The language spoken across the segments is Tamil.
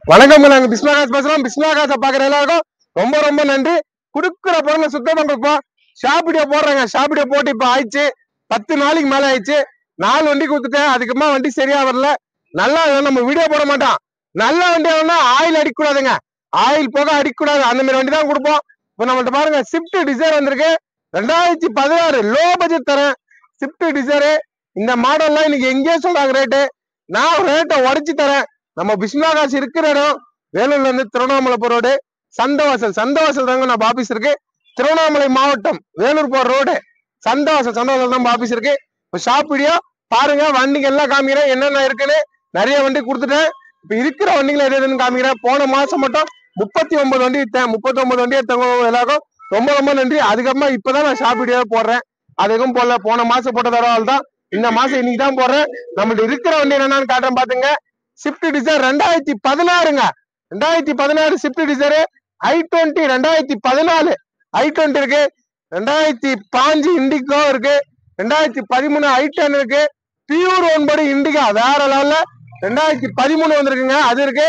வணக்கம் நாங்க பிஸ்மிலாகாஸ் பேசுறோம் பிஸ்மிலாகாச பாக்குற எல்லாருக்கும் ரொம்ப ரொம்ப நன்றி குடுக்குற பொருளை சுத்தமா கொடுப்போம் ஷாப்பிடியோ போடுறாங்க ஷாப்பிடியோ போட்டு இப்ப ஆயிடுச்சு பத்து நாளைக்கு மேல ஆயிடுச்சு நாலு வண்டி கொடுத்துட்டேன் அதுக்கப்புறமா வண்டி சரியா வரல நல்லா இல்ல, நம்ம வீடியோ போட மாட்டோம் நல்ல வண்டி வேணா ஆயில் அடிக்கக்கூடாதுங்க ஆயில் போக அடிக்கக்கூடாது அந்த மாதிரி வண்டி தான் கொடுப்போம் இப்ப நம்மள்ட்ட பாருங்க ஸ்விஃப்ட் டிசைர் வந்திருக்கு ரெண்டாயிரத்தி பதினாறு லோ பட்ஜெட் தரேன் ஸ்விஃப்ட் டிசைரு இந்த மாடல்லாம் இன்னைக்கு எங்கேயோ சொல்றாங்க ரேட்டு நான் ரேட்டை உடைச்சு தரேன் நம்ம பிஸ்மிலாகாஸ் இருக்கிற இடம் வேலூர்ல இருந்து திருவண்ணாமலை போற ரோடு சந்தவாசல் சந்தவாசல் தாங்க நம்ம ஆபீஸ் இருக்கு திருவண்ணாமலை மாவட்டம் வேலூர் போற ரோடு சந்தவாசல் சந்தவாசல் தான் ஆபீஸ் இருக்கு இப்போ ஷாப் வீடியோ பாருங்க வண்டிங்க எல்லாம் காமிக்கிறேன் என்னென்ன இருக்குன்னு நிறைய வண்டி கொடுத்துட்டேன் இப்ப இருக்கிற வண்டிகள் எது எதுன்னு காமிக்கிறேன் போன மாசம் மட்டும் முப்பத்தி ஒன்பது வண்டி வித்தேன் முப்பத்தி ஒன்பது வண்டி எடுத்தவங்க எல்லாருக்கும் ரொம்ப ரொம்ப நன்றி அதுக்கப்புறமா இப்பதான் நான் ஷாப் வீடியோ போடுறேன் அதுக்கும் போடல போன மாசம் போட்ட தடவை தான் இந்த மாசம் இன்னைக்கு தான் போடுறேன் நம்மள்ட்ட இருக்கிற வண்டி என்னன்னு காட்டுறேன் பாத்துங்க ஸ்விஃப்ட் டிசைர் ரெண்டாயிரத்தி பதினாறுங்க ரெண்டாயிரத்தி பதினாறு ஸ்விஃப்ட் டிசைர் ஐ டுவெண்ட்டி ரெண்டாயிரத்தி பதினாலு ஐ டுவெண்ட்டி இருக்கு ரெண்டாயிரத்தி பாஞ்சு இண்டிகோ இருக்கு ரெண்டாயிரத்தி பதிமூணு ஐ டென் இருக்கு பியூர் ஒன்பது இண்டிகா வேற லெவல்ல ரெண்டாயிரத்தி பதிமூணு வந்திருக்குங்க அது இருக்கு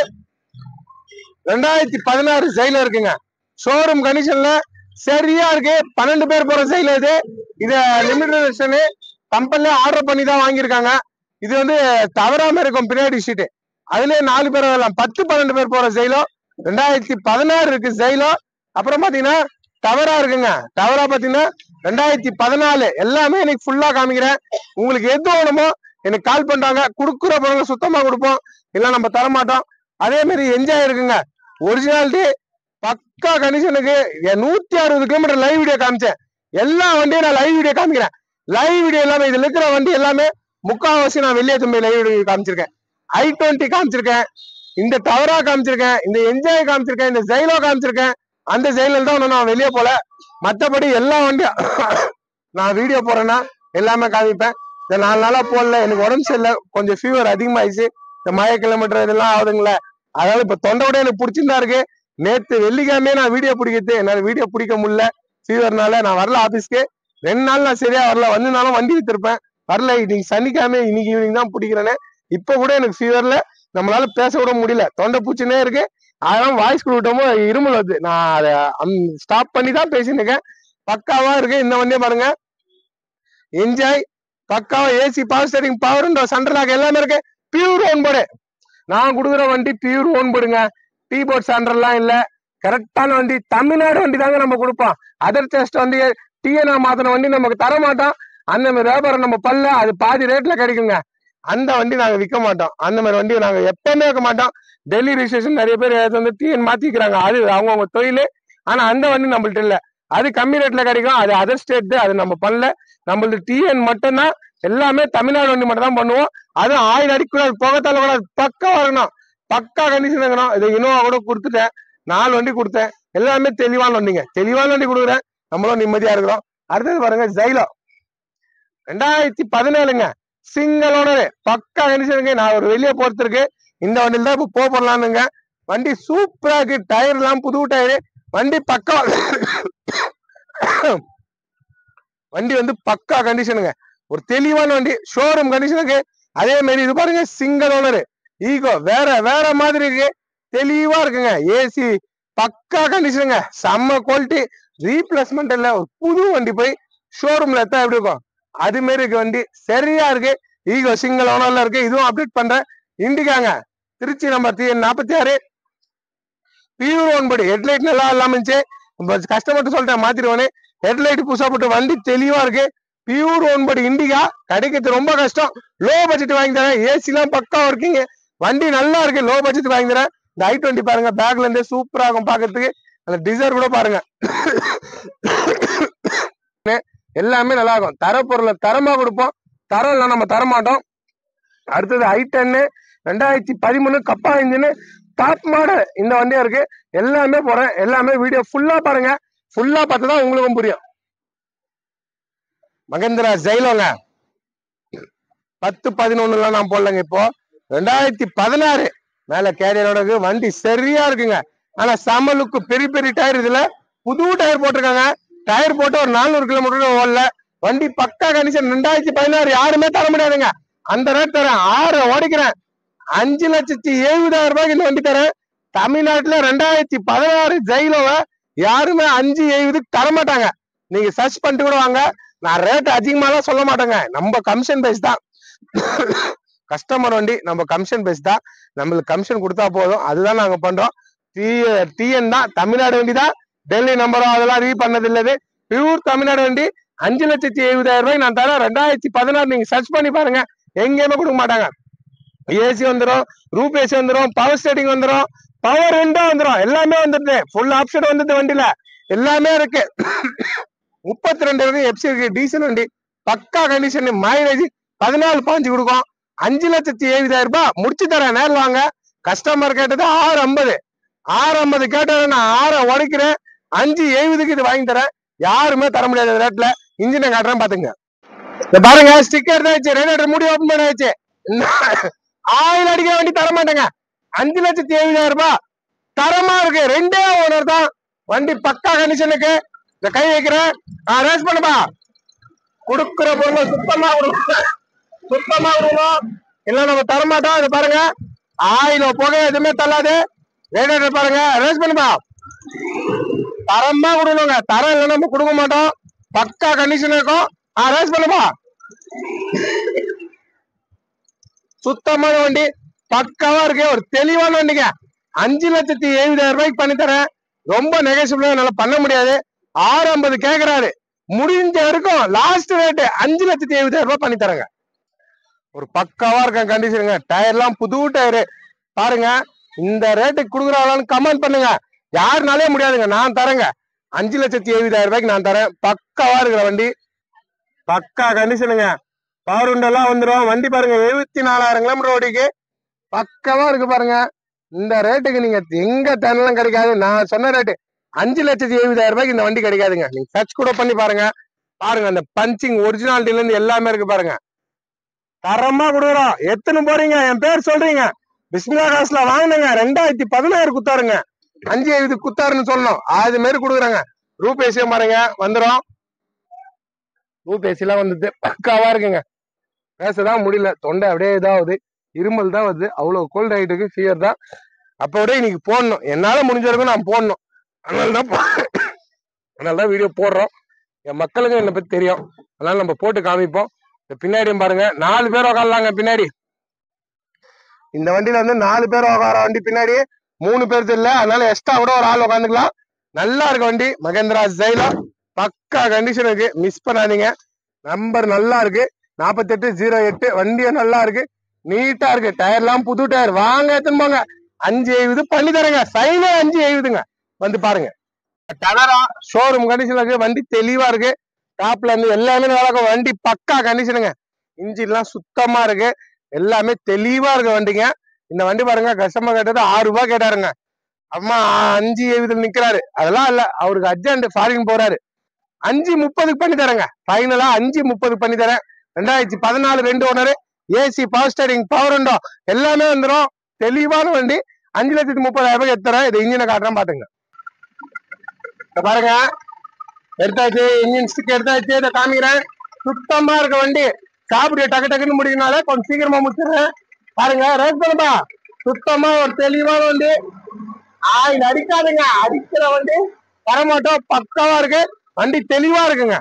ரெண்டாயிரத்தி பதினாறு ஜெயில இருக்குங்க ஷோரூம் கண்டிஷன்ல சரியா இருக்கு பன்னெண்டு பேர் போற ஜெயில இது இத லிமிடெட் எடிஷனு கம்பெனில ஆர்டர் பண்ணி தான் வாங்கியிருக்காங்க இது வந்து தவறாம இருக்கும் பின்னாடி ஷீட்டு அதுலயே நாலு பேர் வரலாம் பத்து பன்னெண்டு பேர் போற ஜெயிலோ ரெண்டாயிரத்தி பதினாறு இருக்கு ஜெயிலோ அப்புறம் பாத்தீங்கன்னா டவரா இருக்குங்க டவரா பாத்தீங்கன்னா ரெண்டாயிரத்தி பதினாலு எல்லாமே எனக்கு ஃபுல்லா காமிக்கிறேன் உங்களுக்கு எது வேணுமோ எனக்கு கால் பண்றாங்க குடுக்குற பொருளை சுத்தமா கொடுப்போம் இல்ல நம்ம தர மாட்டோம் அதே மாதிரி என்ஜாய் இருக்குங்க ஒரிஜினாலிட்டி பக்கா கண்டிஷனுக்கு நூத்தி அறுபது கிலோமீட்டர் லைவ் வீடியோ காமிச்சேன் எல்லா வண்டியும் நான் லைவ் வீடியோ காமிக்கிறேன் லைவ் வீடியோ எல்லாமே இதுல இருக்கிற வண்டி எல்லாமே முக்காவாசி நான் வெளியே தும்பி லைவ் வீடியோ காமிச்சிருக்கேன் ஐ டுவெண்ட்டி காமிச்சிருக்கேன் இந்த டவரா காமிச்சிருக்கேன் இந்த என்ஜாய் காமிச்சிருக்கேன் இந்த ஜெயிலோ காமிச்சிருக்கேன் அந்த ஜெயிலில் தான் இன்னும் நான் வெளியே போல மத்தபடி எல்லா வண்டியும் நான் வீடியோ போறேன்னா எல்லாமே காமிப்பேன் இந்த நாலு நாளா போடல எனக்கு உடம்பு சரியில்லை கொஞ்சம் ஃபீவர் அதிகமாயிடுச்சு இந்த மழை கிலோமீட்டர் இதெல்லாம் ஆகுதுங்களே அதனால இப்ப தொண்டை விட எனக்கு பிடிச்சிருந்தா இருக்கு நேத்து வெள்ளிக்கிழமையே நான் வீடியோ பிடிக்கிறது என்னால வீடியோ பிடிக்க முடியல ஃபீவர்னால நான் வரல ஆபீஸ்க்கு ரெண்டு நாள் நான் சரியா வரல வந்திருந்தாலும் வண்டி வித்திருப்பேன் வரல இன்னைக்கு சனிக்கிழமை இன்னைக்கு ஈவினிங் தான் பிடிக்கிறேன்னு இப்ப கூட எனக்கு ஃபீவர்ல நம்மளால பேச விட முடியல தொண்டை பூச்சினே இருக்கு அதெல்லாம் வாய்ஸ் கொடுத்தோமோ இருமல் வருது நான் அதை ஸ்டாப் பண்ணி தான் பேசிட்டு இருக்கேன் பக்காவா இருக்கு இந்த வண்டியை பாருங்க என்ஜாய் பக்காவா AC power steering power central lock எல்லாமே இருக்கு பியூர் ஓன் போர்டு நான் கொடுக்குற வண்டி பியூர் ஓன் போர்டுங்க டீ போர்ட் சென்டர்லாம் இல்ல கரெக்டான வண்டி தமிழ்நாடு வண்டி தாங்க நம்ம கொடுப்போம் அதர் டெஸ்ட் வண்டி டிஎன்ஆ மாத்தின வண்டி நமக்கு தர மாட்டோம் அந்த மாதிரி வியாபாரம் நம்ம பல்ல அது பாதி ரேட்ல கிடைக்குங்க அந்த வண்டி நாங்க விற்க மாட்டோம் அந்த மாதிரி வண்டி நாங்க எப்பவுமே வைக்க மாட்டோம் டெல்லி ரிஜிஸ்ட்ரேஷன் நிறைய பேர் ஏதாவது வந்து டிஎன் மாத்திக்கிறாங்க அது அவங்கவுங்க தொழில் ஆனா அந்த வண்டி நம்மள்ட்ட இல்ல அது கம்மி ரேட்ல கிடைக்கும் அது அதர் ஸ்டேட் அது நம்ம பண்ணல நம்மளது டிஎன் மட்டும்தான் எல்லாமே தமிழ்நாடு வண்டி மட்டும் தான் பண்ணுவோம் அதுவும் ஆயில் அடிக்கூடாது புகத்தால கூட பக்கா வரணும் பக்கா கண்டிஷன் இருக்கணும் இது இனோவா கூட கொடுத்துட்டேன் நாலு வண்டி கொடுத்தேன் எல்லாமே தெளிவான வண்டிங்க தெளிவான வண்டி கொடுக்குறேன் நம்மளும் நிம்மதியா இருக்கிறோம் அடுத்தது பாருங்க ஜைலோ ரெண்டாயிரத்தி பதினேழுங்க சிங்கிள் ஓனர் பக்கா கண்டிஷனுங்க நான் ஒரு வெளியே போறதுக்கு இந்த வண்டியில தான் இப்போ போறலாம்னுங்க வண்டி சூப்பரா இருக்கு டயர் எல்லாம் புது டயரு வண்டி பக்கா வண்டி வந்து பக்கா கண்டிஷனுங்க ஒரு தெளிவான வண்டி ஷோரூம் கண்டிஷனுக்கு அதே மாதிரி இது பாருங்க சிங்கிள் ஓனர் ஈகோ வேற வேற மாதிரி இருக்கு தெளிவா இருக்குங்க ஏசி பக்கா கண்டிஷனுங்க செம்ம குவாலிட்டி ரீப்ளேஸ்மெண்ட் இல்ல ஒரு புது வண்டி போய் ஷோரூம்ல எத்தா எப்படி இருக்கும் அது மாதிரி இருக்கு வண்டி சரியா இருக்கு ஈகோ சிங்கிள் ஓனர்ல இருக்கு இதுவும் அப்டேட் பண்றேன் இண்டிகாங்க திருச்சி நம்பர் டி நாற்பத்தி ஆறு பியூர் ஒன் படி ஹெட்லைட் நல்லா இல்லாம இருந்துச்சு கஸ்டமர்கிட்ட சொல்லிட்டேன் மாத்திருவானே ஹெட்லைட் புதுசா போட்டு வண்டி தெளிவா இருக்கு பியூர் ஒன் படி இண்டிகா கிடைக்கிறது ரொம்ப கஷ்டம் லோ பட்ஜெட் வாங்கி தரேன் ஏசி எல்லாம் பக்கா இருக்கீங்க வண்டி நல்லா இருக்கு லோ பட்ஜெட் வாங்கி தரேன் இந்த ஐ டுவெண்ட்டி பாருங்க பேக்ல இருந்தே சூப்பரா இருக்கும் பாக்கிறதுக்கு அந்த டிசைர் கூட பாருங்க எல்லாமே நல்லா இருக்கும் தர பொருளை தரமா கொடுப்போம் தரம் இல்லை நம்ம தர மாட்டோம் அடுத்தது ஐ டென்னு ரெண்டாயிரத்தி பதிமூணு கப்பா இன்ஜின் டாப் மாடல் இந்த வண்டியா இருக்கு எல்லாமே போறேன் எல்லாமே வீடியோ ஃபுல்லா பாருங்க ஃபுல்லா பார்த்தா தான் உங்களுக்கும் புரியும் மகேந்திரா ஜெயிலோங்க பத்து பதினொன்னுல நான் போடலங்க இப்போ ரெண்டாயிரத்தி பதினாறு மேல கேரியரோட இருக்கு. வண்டி சரியா இருக்குங்க ஆனா சமலுக்கு பெரிய பெரிய டயர் இதுல புது டயர் போட்டிருக்காங்க டயர் போட்டு ஒரு நானூறு கிலோமீட்டர் ஓடல வண்டி பக்கா கண்டிஷன் ரெண்டாயிரத்தி பதினாறு யாருமே தர முடியாதுங்க அந்த ரேட் தரேன் ஆறு ஓடிக்கிறேன் அஞ்சு லட்சத்தி எழுபதாயிரம் ரூபாய்க்கு இந்த வண்டி தரேன் தமிழ்நாட்டுல ரெண்டாயிரத்தி பதினாறு ஜெயிலோவை யாருமே அஞ்சு எழுபதுக்கு தரமாட்டாங்க நீங்க சர்ச் பண்ணிட்டு கூட வாங்க நான் ரேட் அதிகமாலாம் சொல்ல மாட்டேங்க நம்ம கமிஷன் பேஸ் தான் கஸ்டமர் வண்டி நம்ம கமிஷன் பேஸ் தான் நம்மளுக்கு கமிஷன் கொடுத்தா போதும் அதுதான் நாங்க பண்றோம் டிஎன் தான் தமிழ்நாடு வண்டி தான் டெல்லி நம்பரோ அதெல்லாம் ரீ பண்ணது இல்லது பியூர் தமிழ்நாடு வண்டி அஞ்சு லட்சத்தி எழுபதாயிரம் ரூபாய் நான் தரேன் ரெண்டாயிரத்தி பதினாறு நீங்க சர்ச் பண்ணி பாருங்க எங்கேயுமே கொடுக்க மாட்டாங்க ஏசி வந்துடும் ரூப் ஏசி வந்துடும் பவர் ஸ்டேட்டிங் வந்துடும் பவர் விண்டோ வந்துடும் எல்லாமே வந்துடுது ஃபுல் ஆப்ஷன் வந்துடுது வண்டியில எல்லாமே இருக்கு முப்பத்தி ரெண்டு வரைக்கும் எப்சி இருக்கு டீசல் வண்டி பக்கா கண்டிஷன் மைலேஜ் பதினாலு பாஞ்சு கொடுக்கும் அஞ்சு லட்சத்தி எழுபதாயிரம் ரூபாய் முடிச்சு தரேன் நேரில் வாங்க கஸ்டமர் கேட்டது ஆறு ஐம்பது ஆறு ஐம்பது கேட்டதை நான் ஆறை உடைக்கிறேன் அஞ்சு எழுபதுக்கு இது வாங்கி தரேன் யாருமே தர முடியாத ரேட்ல இன்ஜினை காட்டுறேன் பாத்துங்க இந்த பாருங்க ஸ்டிக்கர் தான் வச்சு ரேடியேட்டர் மூடி ஓப்பன் பண்ண வச்சு ஆயில் அடிக்க வேண்டி தர மாட்டேங்க அஞ்சு லட்சத்தி எழுபதாயிரம் ரூபாய் தரமா இருக்கு ரெண்டே ஓனர் தான் வண்டி பக்கா கண்டிஷனுக்கு இந்த கை வைக்கிறேன் ரேஸ் பண்ணுப்பா கொடுக்குற பொருள் சுத்தமா கொடுக்கணும் சுத்தமா கொடுக்கணும் இல்ல நம்ம தரமாட்டோம் இது பாருங்க ஆயில புகை எதுவுமே தள்ளாது ரேடியேட்டர் பாருங்க ரேஸ் பண்ணுப்பா தரமா கொடுக்கணுங்க தரம் இல்லைன்னா நம்ம கொடுக்க மாட்டோம் பக்கா கண்டிஷன் இருக்கும் ரேஸ் பண்ணுப்பா சுத்தமான வண்டி பக்காவா இருக்கு ஒரு தெளிவான வண்டிங்க அஞ்சு லட்சத்தி எழுபதாயிரம் ரூபாய்க்கு பண்ணி தரேன் ரொம்ப நெகசிபிளா என்னால பண்ண முடியாது ஆறு ஐம்பது கேக்குறாரு முடிஞ்ச வரைக்கும் லாஸ்ட் ரேட்டு அஞ்சு லட்சத்தி எழுபதாயிரம் ரூபாய் பண்ணி தரேங்க ஒரு பக்காவா இருக்க கண்டிஷனுங்க டயர்லாம் புது டயரு பாருங்க இந்த ரேட்டுக்கு கொடுக்குறாங்களான்னு கமெண்ட் பண்ணுங்க யாருனாலே முடியாதுங்க நான் தரேங்க அஞ்சு லட்சத்தி எழுபதாயிரம் ரூபாய்க்கு நான் தரேன் பக்காவா இருக்கிற வண்டி பக்கா கண்டிஷனுங்க பவர் உண்டெல்லாம் வந்துடும் வண்டி பாருங்க எழுபத்தி நாலாயிரம் கிலோமீட்டர் ஓடிக்கு பக்காவா இருக்கு பாருங்க இந்த ரேட்டுக்கு நீங்க எங்க தரலாம் கிடைக்காது நான் சொன்ன ரேட்டு அஞ்சு லட்சத்தி எழுபதாயிரம் ரூபாய்க்கு இந்த வண்டி கிடைக்காதுங்க நீங்க சர்ச் கூட பண்ணி பாருங்க பாருங்க அந்த பஞ்சிங் ஒரிஜினாலிட்டில இருந்து எல்லாமே இருக்கு பாருங்க தரமா கொடுக்குறோம் எத்தனை போறீங்க என் பேர் சொல்றீங்க பிஸ்மிலா காசுல வாங்கினுங்க ரெண்டாயிரத்தி பதினாறு குத்தாருங்க அஞ்சு எழுபது குத்தாருன்னு சொல்லணும் அது மாரி கொடுக்குறாங்க ரூபேசியம் பாருங்க வந்துடும் ரூபேசி எல்லாம் வந்தது பக்காவா இருக்குங்க பேசதான் முடியல தொண்டை அப்படியே இதாகுது இருமல் தான் வருது அவ்வளவு கோல்ட் ஆயிட்டு ஃபீவர் தான் அப்போ விட இன்னைக்கு போடணும் என்னால முடிஞ்ச வரைக்கும் நான் போடணும் அதனால தான் போ- அதனால தான் வீடியோ போடுறோம் என் மக்களுக்கு என்னை பத்தி தெரியும் அதனால நம்ம போட்டு காமிப்போம் இந்த பின்னாடியும் பாருங்க நாலு பேர் உட்காரலாங்க பின்னாடி இந்த வண்டியில வந்து நாலு பேர் உட்கார வண்டி பின்னாடி மூணு பேர் இல்ல அதனால எக்ஸ்ட்ரா கூட ஒரு ஆள் உட்காந்துக்கலாம் நல்லா இருக்கு வண்டி மகேந்திரா ஜெயிலா பக்கா கண்டிஷன் இருக்கு மிஸ் பண்ணாதீங்க நம்பர் நல்லா இருக்கு நாற்பத்தெட்டு ஜீரோ எட்டு வண்டியும் நல்லா இருக்கு நீட்டா இருக்கு டயர்லாம் புது டயர் வாங்க எடுத்துன்னு போங்க அஞ்சு எழுபது பண்ணி தரேங்க சைனே அஞ்சு எழுபதுங்க வந்து பாருங்க டனரா ஷோரூம் கண்டிஷன் இருக்கு வண்டி தெளிவா இருக்கு டாப்ல இருந்து எல்லாமே நல்லா இருக்கும் வண்டி பக்கா கண்டிஷனுங்க இன்ஜின்லாம் சுத்தமா இருக்கு எல்லாமே தெளிவா இருக்கு வண்டிங்க இந்த வண்டி பாருங்க கஸ்டமர் கேட்டது ஆறு ரூபாய் கேட்டாருங்க அம்மா அஞ்சு எழுபதுல நிக்கிறாரு அதெல்லாம் இல்ல அவருக்கு அர்ஜென்ட் ஃபாரின் போறாரு அஞ்சு முப்பதுக்கு பண்ணி தரேங்க ஃபைனலா அஞ்சு முப்பதுக்கு பண்ணி தரேன் ரெண்டாயிரத்தி பதினாலு ரெண்டு owner AC power steering power window எல்லாமே வந்துடும் தெளிவான வண்டி அஞ்சு லட்சத்தி முப்பதாயிரம் ரூபாய் எடுத்துறேன் இது இன்ஜினை காட்டுறேன் பாத்துங்க இத பாருங்க எடுத்தாச்சு இன்ஜின் ஸ்டிக் எடுத்தாச்சு இதை காமிக்கிறேன் சுத்தமா இருக்க வண்டி சாப்பிடு டக்கு டக்குன்னு முடியும்னால கொஞ்சம் சீக்கிரமா முடிச்சிடுறேன் பாருங்க ரேஸ் பண்ணுப்பா சுத்தமா ஒரு தெளிவான வண்டி ஆயில் அடிக்காதுங்க அடிக்கிற வண்டி வரமாட்டோம் பக்காவா இருக்கு வண்டி தெளிவா இருக்குங்க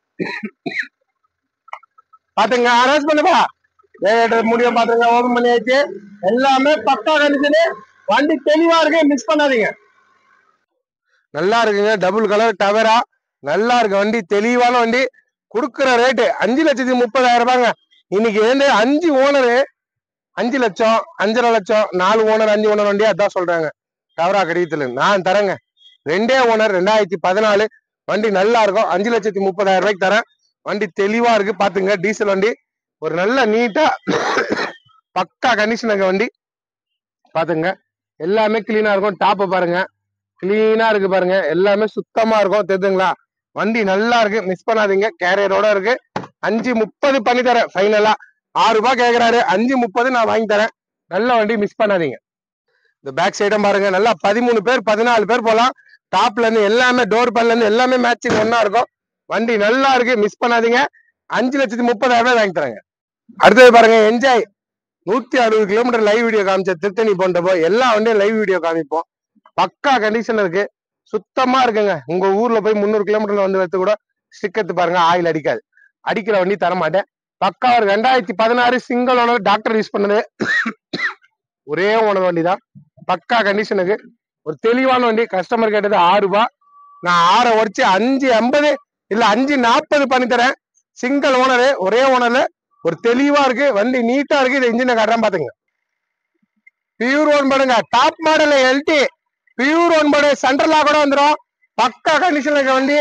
பாத்துங்க அரேஞ்ச் பண்ணுப்பா ரேடியேட்டர் முடியும் பாத்துங்க ஓபன் பண்ணியாச்சு எல்லாமே பக்கா கண்டிஷனு வண்டி தெளிவா இருக்கு மிஸ் பண்ணாதீங்க நல்லா இருக்குங்க டபுள் கலர் டவரா நல்லா இருக்கு வண்டி தெளிவான வண்டி கொடுக்குற ரேட்டு அஞ்சு லட்சத்தி முப்பதாயிரம் ரூபாங்க இன்னைக்கு வந்து அஞ்சு ஓனரு அஞ்சு லட்சம் அஞ்சரை லட்சம் நாலு ஓனர் அஞ்சு ஓனர் வண்டி அதான் சொல்றாங்க டவரா கடிதத்துல நான் தரேங்க ரெண்டே ஓனர் ரெண்டாயிரத்தி பதினாலு வண்டி நல்லா இருக்கும் அஞ்சு லட்சத்தி முப்பதாயிரம் ரூபாய்க்கு தரேன் வண்டி தெளிவா இருக்கு பாத்துங்க டீசல் வண்டி ஒரு நல்ல நீட்டா பக்கா கண்டிஷனுங்க வண்டி பாத்துங்க எல்லாமே கிளீனா இருக்கும் டாப்பை பாருங்க கிளீனா இருக்கு பாருங்க எல்லாமே சுத்தமா இருக்கும் தெரியுதுங்களா வண்டி நல்லா இருக்கு மிஸ் பண்ணாதீங்க கேரியரோட இருக்கு அஞ்சு முப்பது பண்ணி தரேன் ஃபைனலா ஆறு ரூபாய் கேக்குறாரு அஞ்சு முப்பது நான் வாங்கி தரேன் நல்ல வண்டி மிஸ் பண்ணாதீங்க இந்த பேக் சைடும் பாருங்க நல்லா பதிமூணு பேர் பதினாலு பேர் போலாம் டாப்ல இருந்து எல்லாமே டோர் பண்ணல இருந்து எல்லாமே மேட்சிங் ஒன்னா இருக்கும் வண்டி நல்லா இருக்கு மிஸ் பண்ணாதீங்க அஞ்சு லட்சத்தி முப்பதாயிரம் ரூபாய் வாங்கி தரேங்க அடுத்தது பாருங்க என்ஜாய் நூத்தி அறுபது கிலோமீட்டர் லைவ் வீடியோ காமிச்ச திருத்தணி போன்றப்போ எல்லா வண்டியும் லைவ் வீடியோ காமிப்போம் பக்கா கண்டிஷன் இருக்கு சுத்தமா இருக்குங்க உங்க ஊர்ல போய் முந்நூறு கிலோமீட்டர்ல வந்து வைத்து கூட ஸ்டிக்கத்து பாருங்க ஆயில் அடிக்காது அடிக்கிற வண்டி தர மாட்டேன் பக்கா ஒரு ரெண்டாயிரத்தி பதினாறு சிங்கிள் ஓனர் டாக்டர் யூஸ் பண்ணது ஒரே ஓனர் வண்டி தான் பக்கா கண்டிஷனுக்கு ஒரு தெளிவான வண்டி கஸ்டமர் கேட்டது ஆறு ரூபாய் நான் ஆறை உடச்சு அஞ்சு ஐம்பது இல்ல அஞ்சு நாற்பது பண்ணி தரேன் சிங்கிள் ஓனரு ஒரே ஓனர்ல ஒரு தெளிவா இருக்கு வண்டி நீட்டா இருக்கு இது இன்ஜினை காட்டுறேன் பாத்துங்க பியூர் ஒன் பண்ணுங்க top model LT pure own பண்ணு சென்ட்ரலா கூட வந்துடும் பக்கா கண்டிஷன்ல இருக்க வண்டி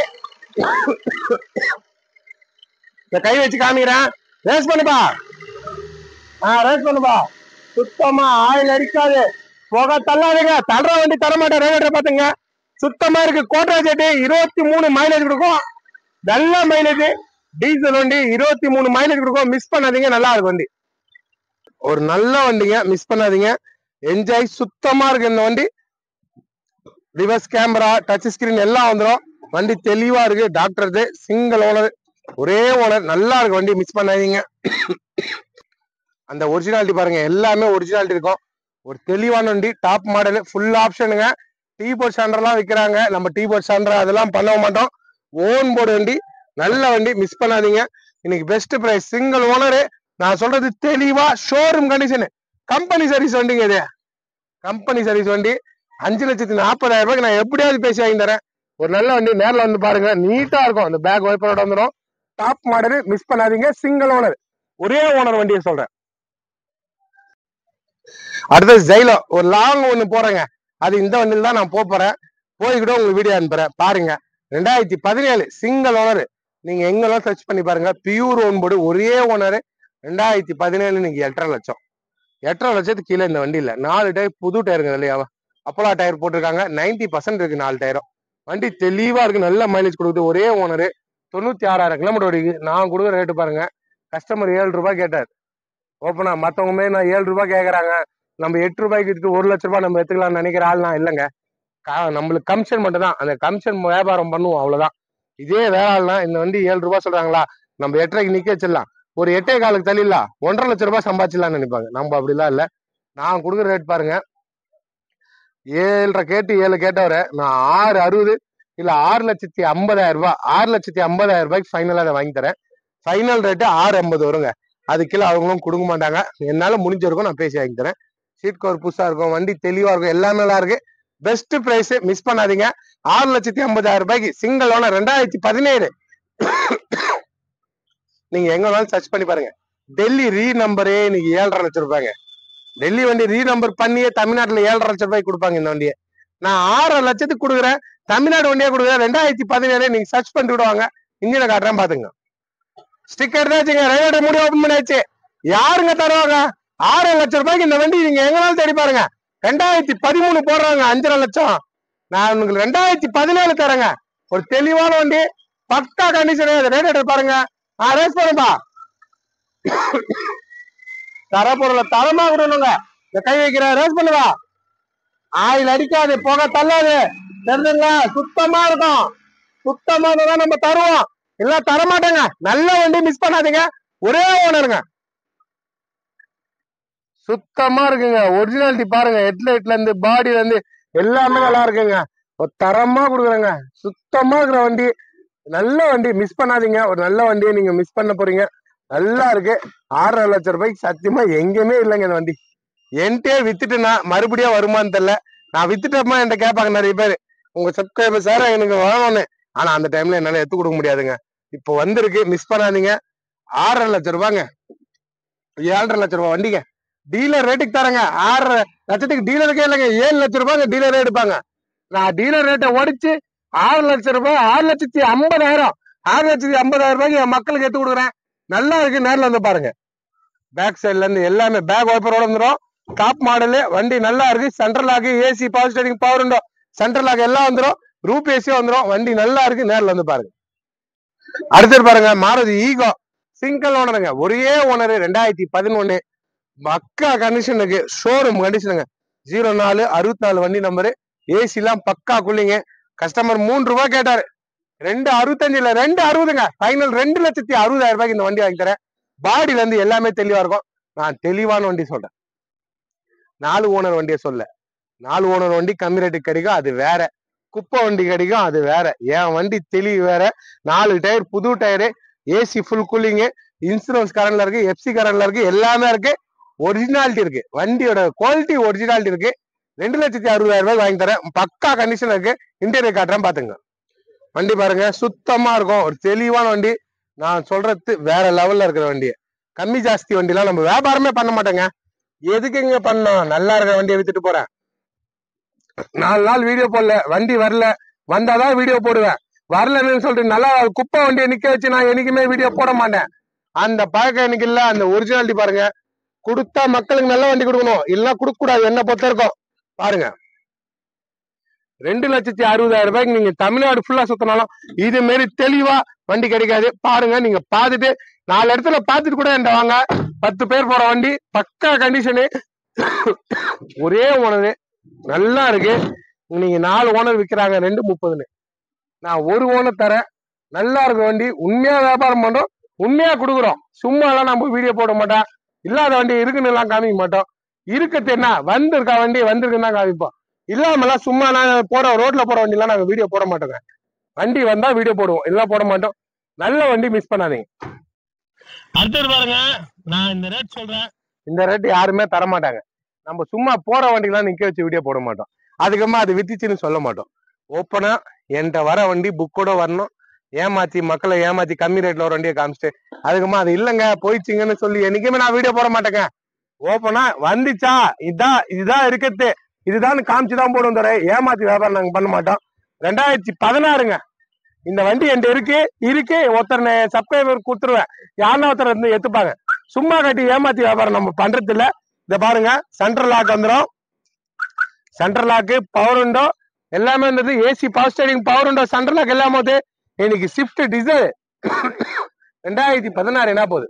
இந்த கை வச்சு காமிக்கிறேன் ரேஸ் பண்ணுப்பா ஆ ரேஸ் பண்ணுப்பா சுத்தமா ஆயில் அடிக்காது போக தள்ளாதுங்க தள்ளுற வண்டி தர மாட்டேன் ரேவேட்டர் பாத்துங்க சுத்தமா இருக்கு கோட்டா ஜெட்டு இருபத்தி மூணு மைலேஜ் கொடுக்கும் நல்ல மைலேஜ் டீசல் வண்டி இருபத்தி மூணு மைலேஜ் கொடுக்கும் மிஸ் பண்ணாதீங்க நல்லா இருக்கு வண்டி ஒரு நல்ல வண்டிங்க மிஸ் பண்ணாதீங்க என்ஜாய் சுத்தமா இருக்கு இந்த வண்டி ரிவர்ஸ் கேமரா டச் ஸ்கிரீன் எல்லாம் வந்துடும் வண்டி தெளிவா இருக்கு டாக்டர் சிங்கிள் ஓனர் ஒரே ஓனர் நல்லா இருக்கு வண்டி மிஸ் பண்ணாதீங்க அந்த ஒரிஜினாலிட்டி பாருங்க எல்லாமே ஒரிஜினாலிட்டி இருக்கும் ஒரு தெளிவான வண்டி டாப் மாடல் ஃபுல் ஆப்ஷனுங்க டீ போர்ட் சாண்டர்லாம் விற்கிறாங்க நம்ம டீ போர்ட் சாண்டர் அதெல்லாம் பண்ண மாட்டோம் ஓன் போர்டு வண்டி நல்ல வண்டி மிஸ் பண்ணாதீங்க இன்னைக்கு பெஸ்ட் பிரைஸ் சிங்கிள் ஓனரு நான் சொல்றது தெளிவா ஷோரூம் கண்டிஷன் கம்பெனி சர்வீஸ் வண்டிங்க இது கம்பெனி சர்வீஸ் வண்டி அஞ்சு லட்சத்தி நாற்பதாயிரம் ரூபாய்க்கு நான் எப்படியாவது பேசி வாங்கி தரேன் ஒரு நல்ல வண்டி நேர்ல வந்து பாருங்க நீட்டா இருக்கும் அந்த பேக் வைப்பரோட வந்துடும் டாப் மாடல் மிஸ் பண்ணாதீங்க சிங்கிள் ஓனர் ஒரே ஓனர் வண்டியை சொல்றேன் அடுத்தது ஜெயிலோ ஒரு லாங் ஒண்ணு போறேங்க அது இந்த வண்டியில் தான் நான் போப் போறேன் போய் கூட உங்களுக்கு வீடியோ அனுப்புறேன் பாருங்க ரெண்டாயிரத்தி பதினேழு சிங்கிள் ஓனர் நீங்க எங்கெல்லாம் சர்ச் பண்ணி பாருங்க பியூர் ஓன் போர்டு ஒரே ஓனர் ரெண்டாயிரத்தி பதினேழு நீங்க எட்டரை லட்சம் எட்டரை லட்சத்துக்கு கீழே இந்த வண்டி இல்ல நாலு டயர் புது டயருங்க இல்லையா அப்போலா டயர் போட்டிருக்காங்க 90% பர்சன்ட் இருக்கு நாலு டயரும் வண்டி தெளிவா இருக்கு நல்ல மைலேஜ் கொடுக்குது ஒரே ஓனர் தொண்ணூத்தி ஆறாயிரம் கிலோமீட்டர் ஓடிக்கு நான் கொடுக்குற ரேட்டு பாருங்க கஸ்டமர் ஏழு ரூபாய் கேட்டார் ஓப்பனா மத்தவங்க நான் ஏழு ரூபாய் கேக்குறாங்க நம்ம எட்டு ரூபாய்க்கு வித்துட்டு ஒரு லட்ச ரூபாய் நம்ம எடுத்துக்கலாம்னு நினைக்கிற ஆள் நான் இல்லைங்க கா- நம்மளுக்கு கமிஷன் மட்டும் தான் அந்த கமிஷன் வியாபாரம் பண்ணுவோம் அவ்வளவுதான் இதே வேற ஆள்னா இந்த வண்டி ஏழு ரூபாய் சொல்றாங்களா நம்ம எட்டரைக்கு நிக்க வச்சிடலாம் ஒரு எட்டே காலுக்கு தள்ளிடலாம் ஒன்றரை லட்ச ரூபாய் சம்பாதிச்சிடலாம்னு நினைப்பாங்க நம்ம அப்படிலாம் இல்ல நான் கொடுக்குற ரேட் பாருங்க ஏழரை கேட்டு ஏழு கேட்டவரை நான் ஆறு அறுபது இல்ல ஆறு லட்சத்தி ஐம்பதாயிரம் ரூபாய் ஆறு லட்சத்தி ஐம்பதாயிரம் ரூபாய்க்கு ஃபைனலா அதை வாங்கி தரேன் ஃபைனல் ரேட்டு ஆறு ஐம்பது வருங்க அது கீழே அவங்களும் கொடுக்க மாட்டாங்க என்னால முடிஞ்ச வரைக்கும் நான் பேசி வாங்கி தரேன் சீட் கவர் புதுசா இருக்கும் வண்டி தெளிவா இருக்கும் எல்லாமே நல்லா இருக்கு பெஸ்ட் பிரைஸ் மிஸ் பண்ணாதீங்க ஆறு லட்சத்தி ஐம்பதாயிரம் ரூபாய்க்கு சிங்கிள் ஓனர் ரெண்டாயிரத்தி பதினேழு நீங்க எங்க வேணாலும் சர்ச் பண்ணி பாருங்க டெல்லி ரீ நம்பரே இன்னைக்கு ஏழரை லட்சம் ரூபாய்ங்க டெல்லி வண்டி ரீ நம்பர் பண்ணியே தமிழ்நாட்டுல ஏழரை லட்சம் ரூபாய்க்கு கொடுப்பாங்க இந்த வண்டியை நான் ஆறரை லட்சத்துக்கு கொடுக்குறேன் தமிழ்நாடு வண்டியா கொடுக்குறேன் ரெண்டாயிரத்தி பதினேழு நீங்க சர்ச் பண்ணிட்டு விடுவாங்க இன்ஜினை காட்டுறேன் பாத்துங்க ஸ்டிக்கர் தான் வச்சுங்க ரயில்வே முடி ஓபன் பண்ணியாச்சு யாருங்க தருவாங்க ஆறு லட்சம் ரூபாய்க்கு இந்த வண்டி நீங்க எங்கனாலும் தேடி பாருங்க ரெண்டாயிரத்தி பதிமூணு போடுறாங்க அஞ்சரை லட்சம் நான் உங்களுக்கு ரெண்டாயிரத்தி பதினேழு தரேங்க ஒரு தெளிவான வண்டி பக்கா கண்டிஷன் ரேட் பாருங்க ஆ ரேஸ் பண்ணுப்பா தரப்பொருளை தரமா விடணுங்க இந்த கை வைக்கிற ரேஸ் பண்ணுவா ஆயில் அடிக்காது புகை தள்ளாது தெரிஞ்சுங்களா சுத்தமா இருக்கும் சுத்தமா தான் நம்ம தருவோம் இல்ல தர மாட்டேங்க நல்ல வண்டி மிஸ் பண்ணாதீங்க ஒரே ஓனருங்க சுத்தமா இருக்குங்க ஒரிஜினாலிட்டி பாருங்க ஹெட்லைட்ல இருந்து பாடியில இருந்து எல்லாமே நல்லா இருக்குங்க ஒரு தரமா கொடுக்குறேங்க சுத்தமா இருக்கிற வண்டி நல்ல வண்டி மிஸ் பண்ணாதீங்க ஒரு நல்ல வண்டியை நீங்க மிஸ் பண்ண போறீங்க நல்லா இருக்கு ஆறரை லட்சம் ரூபாய்க்கு சத்தியமா எங்கேயுமே இல்லைங்க இந்த வண்டி என்கிட்டயே வித்துட்டுனா மறுபடியும் வருமான்னு தெரியல நான் வித்துட்டப்பமா என்கிட்ட கேட்பாங்க நிறைய பேர் உங்க சப்ஸ்கிரைபர் சார் எனக்கு வாங்கணும்னு ஆனா அந்த டைம்ல என்னால எடுத்து கொடுக்க முடியாதுங்க இப்போ வந்திருக்கு மிஸ் பண்ணாதீங்க ஆறரை லட்சம் ரூபாங்க ஏழரை லட்சம் ரூபாய் வண்டிங்க டீலர் ரேட்டுக்கு தரேங்க ஆறரை லட்சத்துக்கு டீலருக்கே இல்லைங்க ஏழு லட்சம் ரூபாய்க்கு டீலர் எடுப்பாங்க நான் டீலர் ரேட்டை ஒடிச்சு ஆறு லட்சம் ரூபாய் ஆறு லட்சத்தி ஐம்பதாயிரம் ஆறு லட்சத்தி ஐம்பதாயிரம் ரூபாய்க்கு என் மக்களுக்கு எடுத்து கொடுக்குறேன் நல்லா இருக்கு நேர்ல வந்து பாருங்க பேக் சைடுல இருந்து எல்லாமே பேக் வைப்பரோட வந்துடும் டாப் மாடலு வண்டி நல்லா இருக்கு central lock AC power steering power window central lock எல்லாம் வந்துடும் ரூப் ஏசியும் வந்துடும் வண்டி நல்லா இருக்கு நேர்ல வந்து பாருங்க அடுத்தது பாருங்க மாருதி ஈகோ சிங்கிள் ஓனருங்க ஒரே ஓனர் ரெண்டாயிரத்தி பதினொன்னு பக்கா கண்டிஷனுக்கு ஷோரூம் கண்டிஷனுங்க ஜீரோ நாலு அறுபத்தி நாலு வண்டி நம்பரு ஏசி எல்லாம் பக்கா குள்ளிங்க கஸ்டமர் மூணு ரூபாய் கேட்டாரு ரெண்டு அறுபத்தஞ்சு இல்ல ரெண்டு அறுபதுங்க ஃபைனல் ரெண்டு லட்சத்தி அறுபதாயிரம் ரூபாய்க்கு இந்த வண்டி வாங்கி தரேன் பாடியில இருந்து எல்லாமே தெளிவா இருக்கும் நான் தெளிவான வண்டி சொல்றேன் நாலு ஓனர் வண்டியை சொல்ல நாலு ஓனர் வண்டி கம்மி ரேட்டுக்கு கிடைக்கும் அது வேற குப்பை வண்டி கிடைக்கும் அது வேற என் வண்டி தெளிவு வேற நாலு டயர் புது tyre AC full cooling insurance கரண்ட்ல இருக்கு எஃப்சி கரண்ட்ல இருக்கு எல்லாமே இருக்கு ஒரிஜினாலிட்டி இருக்கு வண்டியோட குவாலிட்டி ஒரிஜினாலிட்டி இருக்கு ரெண்டு லட்சத்தி அறுபதாயிரம் ரூபாய் வாங்கி தரேன் பக்கா கண்டிஷன் இருக்கு இன்டீரியர் காட்டுறேன் பாத்துங்க வண்டி பாருங்க சுத்தமா இருக்கும் ஒரு தெளிவான வண்டி நான் சொல்றது வேற லெவல்ல இருக்கிற வண்டி கம்மி ஜாஸ்தி வண்டிலாம் நம்ம வியாபாரமே பண்ண மாட்டோங்க எதுக்குங்க பண்ணோம் நல்லா இருக்கிற வண்டியை வித்துட்டு போறேன் நாலு நாள் வீடியோ போடல வண்டி வரல வந்தாதான் வீடியோ போடுவேன் வரலன்னு சொல்லிட்டு நல்லா குப்பை வண்டியை நிக்க வச்சு நான் என்னைக்குமே வீடியோ போட மாட்டேன் அந்த பழக்கம் எனக்கு இல்ல அந்த ஒரிஜினாலிட்டி பாருங்க கொடுத்தா மக்களுக்கு நல்ல வண்டி கொடுக்கணும் இல்லைன்னா கொடுக்க கூடாது என்ன பொறுத்த இருக்கும் பாருங்க ரெண்டு லட்சத்தி அறுபதாயிரம் ரூபாய்க்கு நீங்க தமிழ்நாடு ஃபுல்லா சுத்தினாலும் இது மாரி தெளிவா வண்டி கிடைக்காது பாருங்க நீங்க பார்த்துட்டு நாலு இடத்துல பார்த்துட்டு கூட என்கிட்ட வாங்க பத்து பேர் போற வண்டி பக்கா கண்டிஷனு ஒரே ஓனரு நல்லா இருக்கு நீங்க நாலு ஓனர் விக்கிறாங்க ரெண்டு முப்பதுன்னு நான் ஒரு ஓனர் தரேன் நல்லா இருக்கு வண்டி உண்மையா வியாபாரம் பண்றோம் உண்மையா கொடுக்குறோம் சும்மா எல்லாம் நம்ம வீடியோ போட மாட்டோம் இல்லாத வண்டி இருக்குன்னு எல்லாம் காமிக்க மாட்டோம் இருக்கிறது என்ன வந்திருக்கா வண்டி வந்திருக்குன்னு தான் காமிப்போம் இல்லாமலாம் சும்மா நான் போற ரோட்ல போற வண்டிலாம் நாங்க வீடியோ போட மாட்டோங்க வண்டி வந்தா வீடியோ போடுவோம் எல்லாம் போட மாட்டோம் நல்ல வண்டி மிஸ் பண்ணாதீங்க அடுத்தது பாருங்க நான் இந்த ரேட் சொல்றேன் இந்த ரேட் யாருமே தர மாட்டாங்க நம்ம சும்மா போற வண்டிலாம் நிக்க வச்சு வீடியோ போட மாட்டோம் அதுக்கப்புறமா அது வித்துச்சுன்னு சொல்ல மாட்டோம் ஓப்பனா என்கிட்ட வர வண்டி புக்கோட வரணும் ஏமாத்தி மக்களை ஏமாத்தி கம்மி ரேட்ல ஒரு வண்டியை காமிச்சிட்டு அதுக்கப்புறமா அது இல்லைங்க போயிடுச்சுங்கன்னு சொல்லி என்னைக்குமே நான் வீடியோ போட மாட்டேங்க ஓப்பனா வந்துச்சா இதான் இதுதான் இருக்கிறது இதுதான் காமிச்சுதான் போடுவோம் தர ஏமாத்தி வியாபாரம் நாங்க பண்ண மாட்டோம் ரெண்டாயிரத்தி பதினாறுங்க இந்த வண்டி என்கிட்ட இருக்கு இருக்கு ஒருத்தர் சப்ஸ்கிரைபர் கொடுத்துருவேன் யாருன்னா ஒருத்தர் இருந்து எடுத்துப்பாங்க சும்மா கட்டி ஏமாத்தி வியாபாரம் நம்ம பண்றது இல்ல இத பாருங்க சென்ட்ரல் லாக் வந்துடும் சென்ட்ரல் லாக்கு பவர் உண்டோ எல்லாமே இருந்தது ஏசி பவர் ஸ்டேரிங் பவர் உண்டோ சென்ட்ரல் லாக் எல்லாமே வந்து இன்னைக்கு ஸ்விஃப்ட் டீசல் ரெண்டாயிரத்தி பதினாறு என்ன போகுது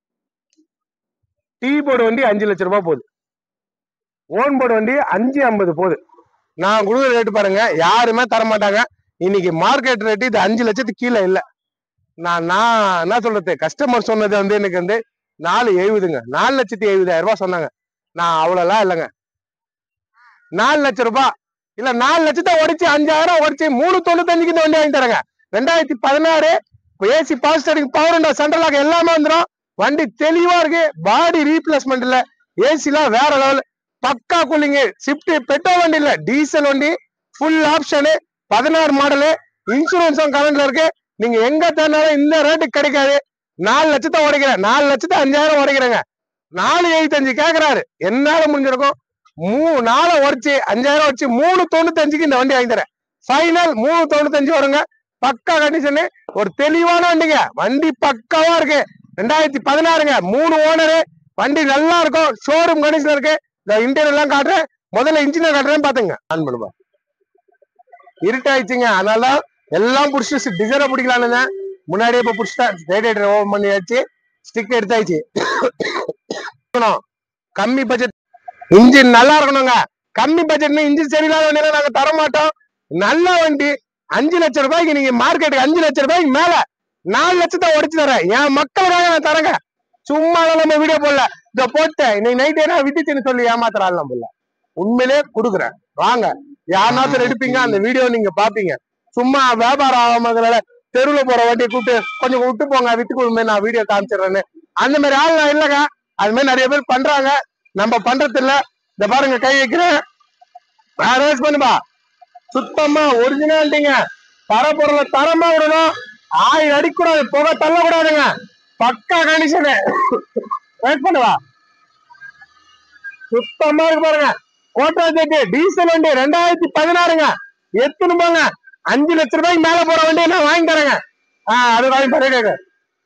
டீ போர்டு வண்டி அஞ்சு லட்சம் ரூபாய் போகுது ஓன் போர்டு வண்டி அஞ்சு ஐம்பது போகுது நான் கொடுக்குற ரேட்டு பாருங்க யாருமே தர மாட்டாங்க இன்னைக்கு மார்க்கெட் ரேட்டு இது அஞ்சு லட்சத்துக்கு கீழே இல்ல நான் நான் என்ன சொல்றது கஸ்டமர் சொன்னது வந்து எனக்கு வந்து நாலு எழுபதுங்க நாலு லட்சத்தி எழுபதாயிரம் ரூபாய் சொன்னாங்க நான் அவ்வளோலாம் இல்லைங்க நாலு லட்சம் ரூபாய் இல்ல நாலு லட்சத்தை உடைச்சு அஞ்சாயிரம் உடைச்சு மூணு தொண்ணூத்தஞ்சுக்கு இந்த வண்டி வாங்கி தரேங்க ரெண்டாயிரத்தி பதினாறு AC power steering power and central எல்லாமே வந்துடும் வண்டி தெளிவா இருக்கு பாடி ரீப்ளேஸ்மெண்ட் இல்ல ஏசிலாம் வேற லெவல் பக்கா கூலிங் ஷிஃப்ட் பெட்ரோல் வண்டி இல்ல டீசல் வண்டி ஃபுல் ஆப்ஷனு பதினாறு மாடலு இன்சூரன்ஸும் கரண்ட்ல இருக்கு நீங்க எங்க தேடினாலும் இந்த ரேட்டுக்கு கிடைக்காது நாலு லட்சத்தை உடைக்கிறேன் நாலு லட்சத்தை அஞ்சாயிரம் உடைக்கிறேங்க நாலு எழுபத்தஞ்சு கேக்குறாரு என்னால முடிஞ்சிருக்கும் மூணு நாளை உடைச்சு அஞ்சாயிரம் வச்சு மூணு தொண்ணூத்தஞ்சுக்கு இந்த வண்டி வாங்கி தரேன் ஃபைனல் மூணு தொண்ணூத்தஞ்சு வருங்க பக்கா கண்டிஷனு ஒரு தெளிவான வண்டிங்க வண்டி பக்காவா இருக்கு ரெண்டாயிரத்தி பதினாறுங்க மூணு ஓனரு வண்டி நல்லா இருக்கும் ஷோரூம் கண்டிஷன் இருக்கு இந்த இன்டீரியர் எல்லாம் காட்டுறேன் முதல்ல இன்ஜினியர் காட்டுறேன் பாத்துங்க ஆன் பண்ணுவா இருட்டாயிடுச்சுங்க அதனால எல்லாம் புடிச்சு டிசைனை பிடிக்கலான்னு முன்னாடியே இப்ப புடிச்சிட்டேன் ரேடியேட்டர் ஓபன் பண்ணியாச்சு ஸ்டிக் எடுத்தாச்சு கம்மி பட்ஜெட் இன்ஜின் நல்லா இருக்கணுங்க கம்மி பட்ஜெட்னு இன்ஜின் சரியில்லாத வண்டியில நாங்க தர மாட்டோம் நல்ல வண்டி அஞ்சு லட்சம் ரூபாய்க்கு நீங்க மார்க்கெட்டுக்கு அஞ்சு லட்சம் ரூபாய்க்கு மேல நாலு லட்சத்தை உடைச்சு தரேன் என் மக்களுக்காக நான் தரேங்க சும்மா நம்ம வீடியோ போடல இத போட்டேன் இன்னைக்கு நைட் என்ன விட்டுச்சுன்னு சொல்லி ஏமாத்துறாள் போல உண்மையிலே கொடுக்குறேன் வாங்க யாருனாச்சும் எடுப்பீங்க அந்த வீடியோ நீங்க பாப்பீங்க சும்மா வியாபாரம் ஆகாம தெருவுல போற வண்டியை கூப்பிட்டு கொஞ்சம் விட்டு போங்க வித்து கொடுமே நான் வீடியோ காமிச்சிடுறேன்னு அந்த மாதிரி ஆள் நான் இல்லைங்க அது மாதிரி நிறைய பேர் பண்றாங்க நம்ம பண்றது இல்ல இந்த பாருங்க கை வைக்கிறேன் ரேஸ் பண்ணுப்பா சுத்தமா ஒரிஜினாலிட்டிங்க தரப்பொருளை தரமா விடணும் ஆயில் அடிக்கூடாது புகை தள்ளக்கூடாதுங்க பக்கா கண்டிஷனு வெயிட் பண்ணுவா சுத்தமா இருக்கு பாருங்க கோட்டா ஜெட்டு டீசல் வண்டி ரெண்டாயிரத்தி பதினாறுங்க எத்துன்னு போங்க அஞ்சு லட்ச ரூபாய்க்கு மேல போற வண்டியை நான் வாங்கி தரேங்க ஆஹ் அது வாங்கி தரேன்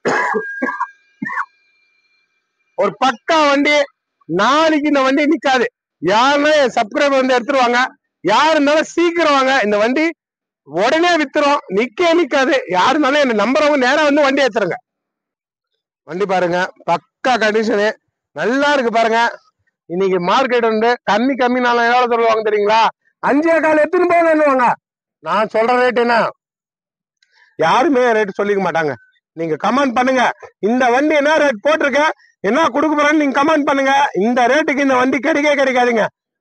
ஒரு பக்கா வண்டி நாளைக்கு இந்த வண்டி நிக்காது யாருன்னா என் சப்ஸ்கிரைபர் வந்து எடுத்துருவாங்க யாரு இருந்தாலும் சீக்கிரம் வாங்க இந்த வண்டி உடனே வித்துரும் நிக்க நிக்காது யாரு இருந்தாலும் என்ன நம்புறவங்க நேரா வந்து வண்டி ஏத்துருங்க வண்டி பாருங்க பக்கா கண்டிஷனு நல்லா இருக்கு பாருங்க இன்னைக்கு மார்க்கெட் வந்து கம்மி கம்மி நாள எவ்வளவு சொல்லுவாங்க தெரியுங்களா அஞ்சே கால் எத்தனை போவாங்க நான் சொல்ற ரேட் என்ன யாருமே ரேட் சொல்லிக்க மாட்டாங்க நீங்க கமெண்ட் பண்ணுங்க இந்த வண்டி என்ன ரேட் போட்டிருக்க என்ன கொடுக்க போறேன்னு நீங்க கமெண்ட் பண்ணுங்க இந்த ரேட்டுக்கு இந்த வண்டி கிடைக்கவே கிடைக்காதுங்க